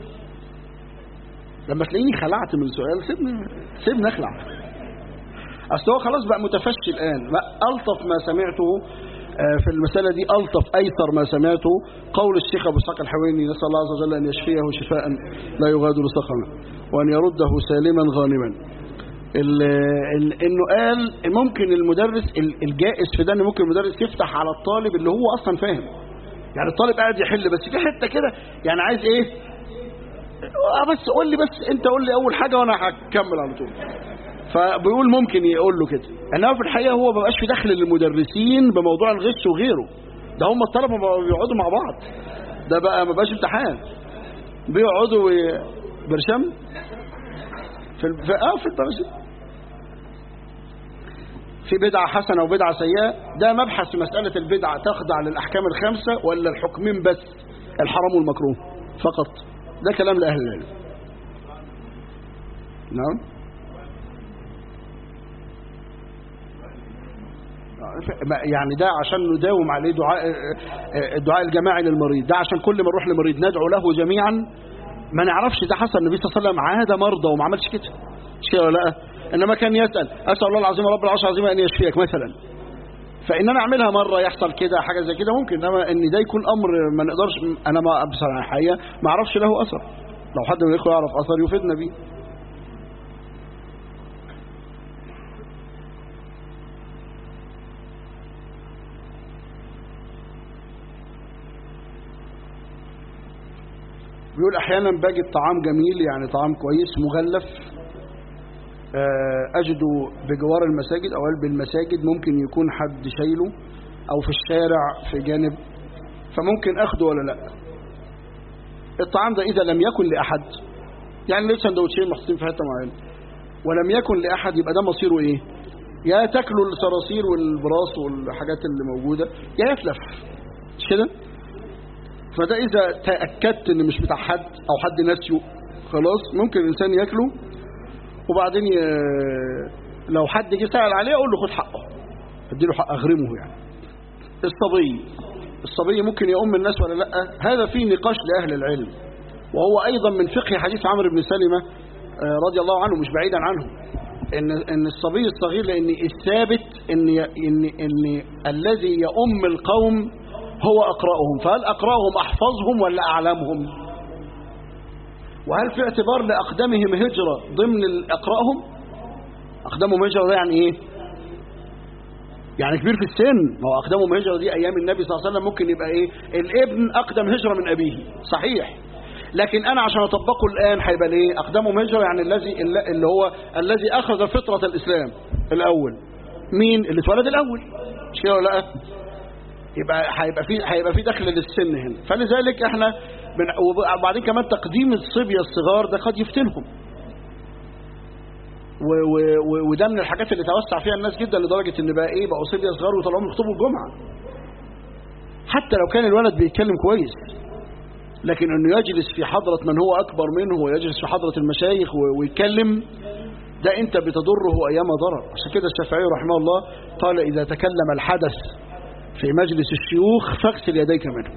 Speaker 1: لما تلاقيني خلعت من سؤال سيبني سيبني اخلع اصل هو خلاص بقى متفشي الان بقى الطف ما سمعته آه، في المسألة دي ألطف أيسر ما سمعته قول الشيخ أبو اسحاق الحويني نسأل الله عز وجل أن يشفيه شفاء لا يغادر سقما وأن يرده سالما غانما ال- ال- انه قال ممكن المدرس ال- الجائز في ده ان ممكن المدرس يفتح على الطالب اللي هو اصلا فاهم يعني الطالب قاعد يحل بس في حته كده يعني عايز ايه آه بس قول لي بس انت قول لي اول حاجه وانا هكمل على طول فبيقول ممكن يقول له كده انما في الحقيقه هو ما بقاش في دخل للمدرسين بموضوع الغش وغيره ده هم الطلبه بقوا بيقعدوا مع بعض ده بقى ما بقاش امتحان بيقعدوا ي- برشام في ال- في اه في البرشام في بدعة حسنة وبدعة سيئة ده مبحث في مسألة البدعة تخضع للأحكام الخمسة ولا الحكمين بس الحرام والمكروه فقط ده كلام لأهل العلم نعم يعني ده عشان نداوم عليه دعاء الدعاء الجماعي للمريض ده عشان كل ما نروح لمريض ندعو له جميعا ما نعرفش ده حصل النبي صلى الله عليه وسلم عاد مرضى وما عملش كده مش كده ولا لا انما كان يسال اسال الله العظيم رب العرش العظيم ان يشفيك مثلا فان انا اعملها مره يحصل كده حاجه زي كده ممكن انما ان ده يكون امر ما نقدرش انا ما بصراحه الحقيقه ما اعرفش له اثر لو حد من الاخوه يعرف اثر يفيدنا بيه بيقول احيانا باجي الطعام جميل يعني طعام كويس مغلف آه، أجده بجوار المساجد أو قلب المساجد ممكن يكون حد شايله أو في الشارع في جانب فممكن أخده ولا لا الطعام ده إذا لم يكن لأحد يعني ليه سندوتشين محطوطين في حتة معينة ولم يكن لأحد يبقى ده مصيره إيه يا تاكلوا الصراصير والبراس والحاجات اللي موجودة يا يتلف مش كده فده إذا تأكدت إن مش بتاع حد أو حد ناسيه خلاص ممكن الإنسان ياكله وبعدين ي... لو حد جه سأل عليه أقول له خد حقه اديله حق أغرمه يعني الصبي الصبي ممكن يؤم الناس ولا لا هذا فيه نقاش لأهل العلم وهو أيضا من فقه حديث عمرو بن سلمة آه، رضي الله عنه مش بعيدا عنه ان ان الصبي الصغير لان الثابت ان ان ان الذي يؤم القوم هو اقراهم فهل اقراهم احفظهم ولا اعلمهم وهل في اعتبار لاقدمهم هجره ضمن اقراهم اقدمهم هجره ده يعني ايه يعني كبير في السن ما هو اقدمهم هجره دي ايام النبي صلى الله عليه وسلم ممكن يبقى ايه الابن اقدم هجره من ابيه صحيح لكن انا عشان اطبقه الان هيبقى ايه اقدمهم هجره يعني الذي اللي هو الذي اخذ فطره الاسلام الاول مين اللي اتولد الاول مش كده ولا لا يبقى هيبقى في هيبقى في دخل للسن هنا فلذلك احنا بن... وبعدين كمان تقديم الصبيه الصغار ده قد يفتنهم و... و... و... وده من الحاجات اللي توسع فيها الناس جدا لدرجه ان بقى ايه بقوا صبيه صغار وطلعوهم يخطبوا الجمعه حتى لو كان الولد بيتكلم كويس لكن انه يجلس في حضرة من هو اكبر منه ويجلس في حضرة المشايخ و- ويتكلم ده انت بتضره ايام ضرر عشان كده الشافعي رحمه الله قال اذا تكلم الحدث في مجلس الشيوخ فاغسل يديك منه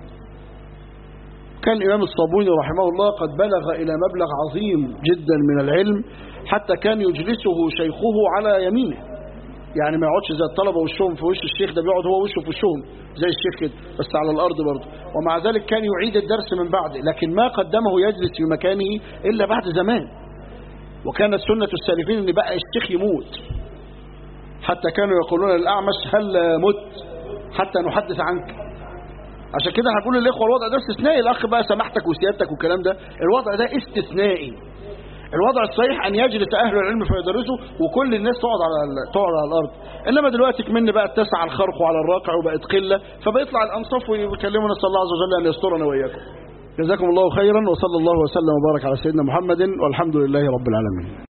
Speaker 1: كان الامام الصابوني رحمه الله قد بلغ الى مبلغ عظيم جدا من العلم حتى كان يجلسه شيخه على يمينه يعني ما يقعدش زي الطلبة وشهم في وش الشيخ ده بيقعد هو وشه في وشهم زي الشيخ كده بس على الأرض برضه ومع ذلك كان يعيد الدرس من بعد لكن ما قدمه يجلس في مكانه إلا بعد زمان وكانت سنة السالفين ان بقى الشيخ يموت حتى كانوا يقولون للأعمش هل مت حتى نحدث عنك عشان كده هنقول للإخوة الوضع ده استثنائي الأخ بقى سماحتك وسيادتك والكلام ده الوضع ده استثنائي الوضع الصحيح أن يجلس أهل العلم فيدرسوا وكل الناس تقعد على ال- تقعد على الأرض إنما دلوقتي كمان بقى اتسع الخرق على الراقع وبقت قلة فبيطلع الأنصاف ويكلموا نسأل الله عز وجل أن يسترنا وإياكم جزاكم الله خيرا وصلى الله وسلم وبارك على سيدنا محمد والحمد لله رب العالمين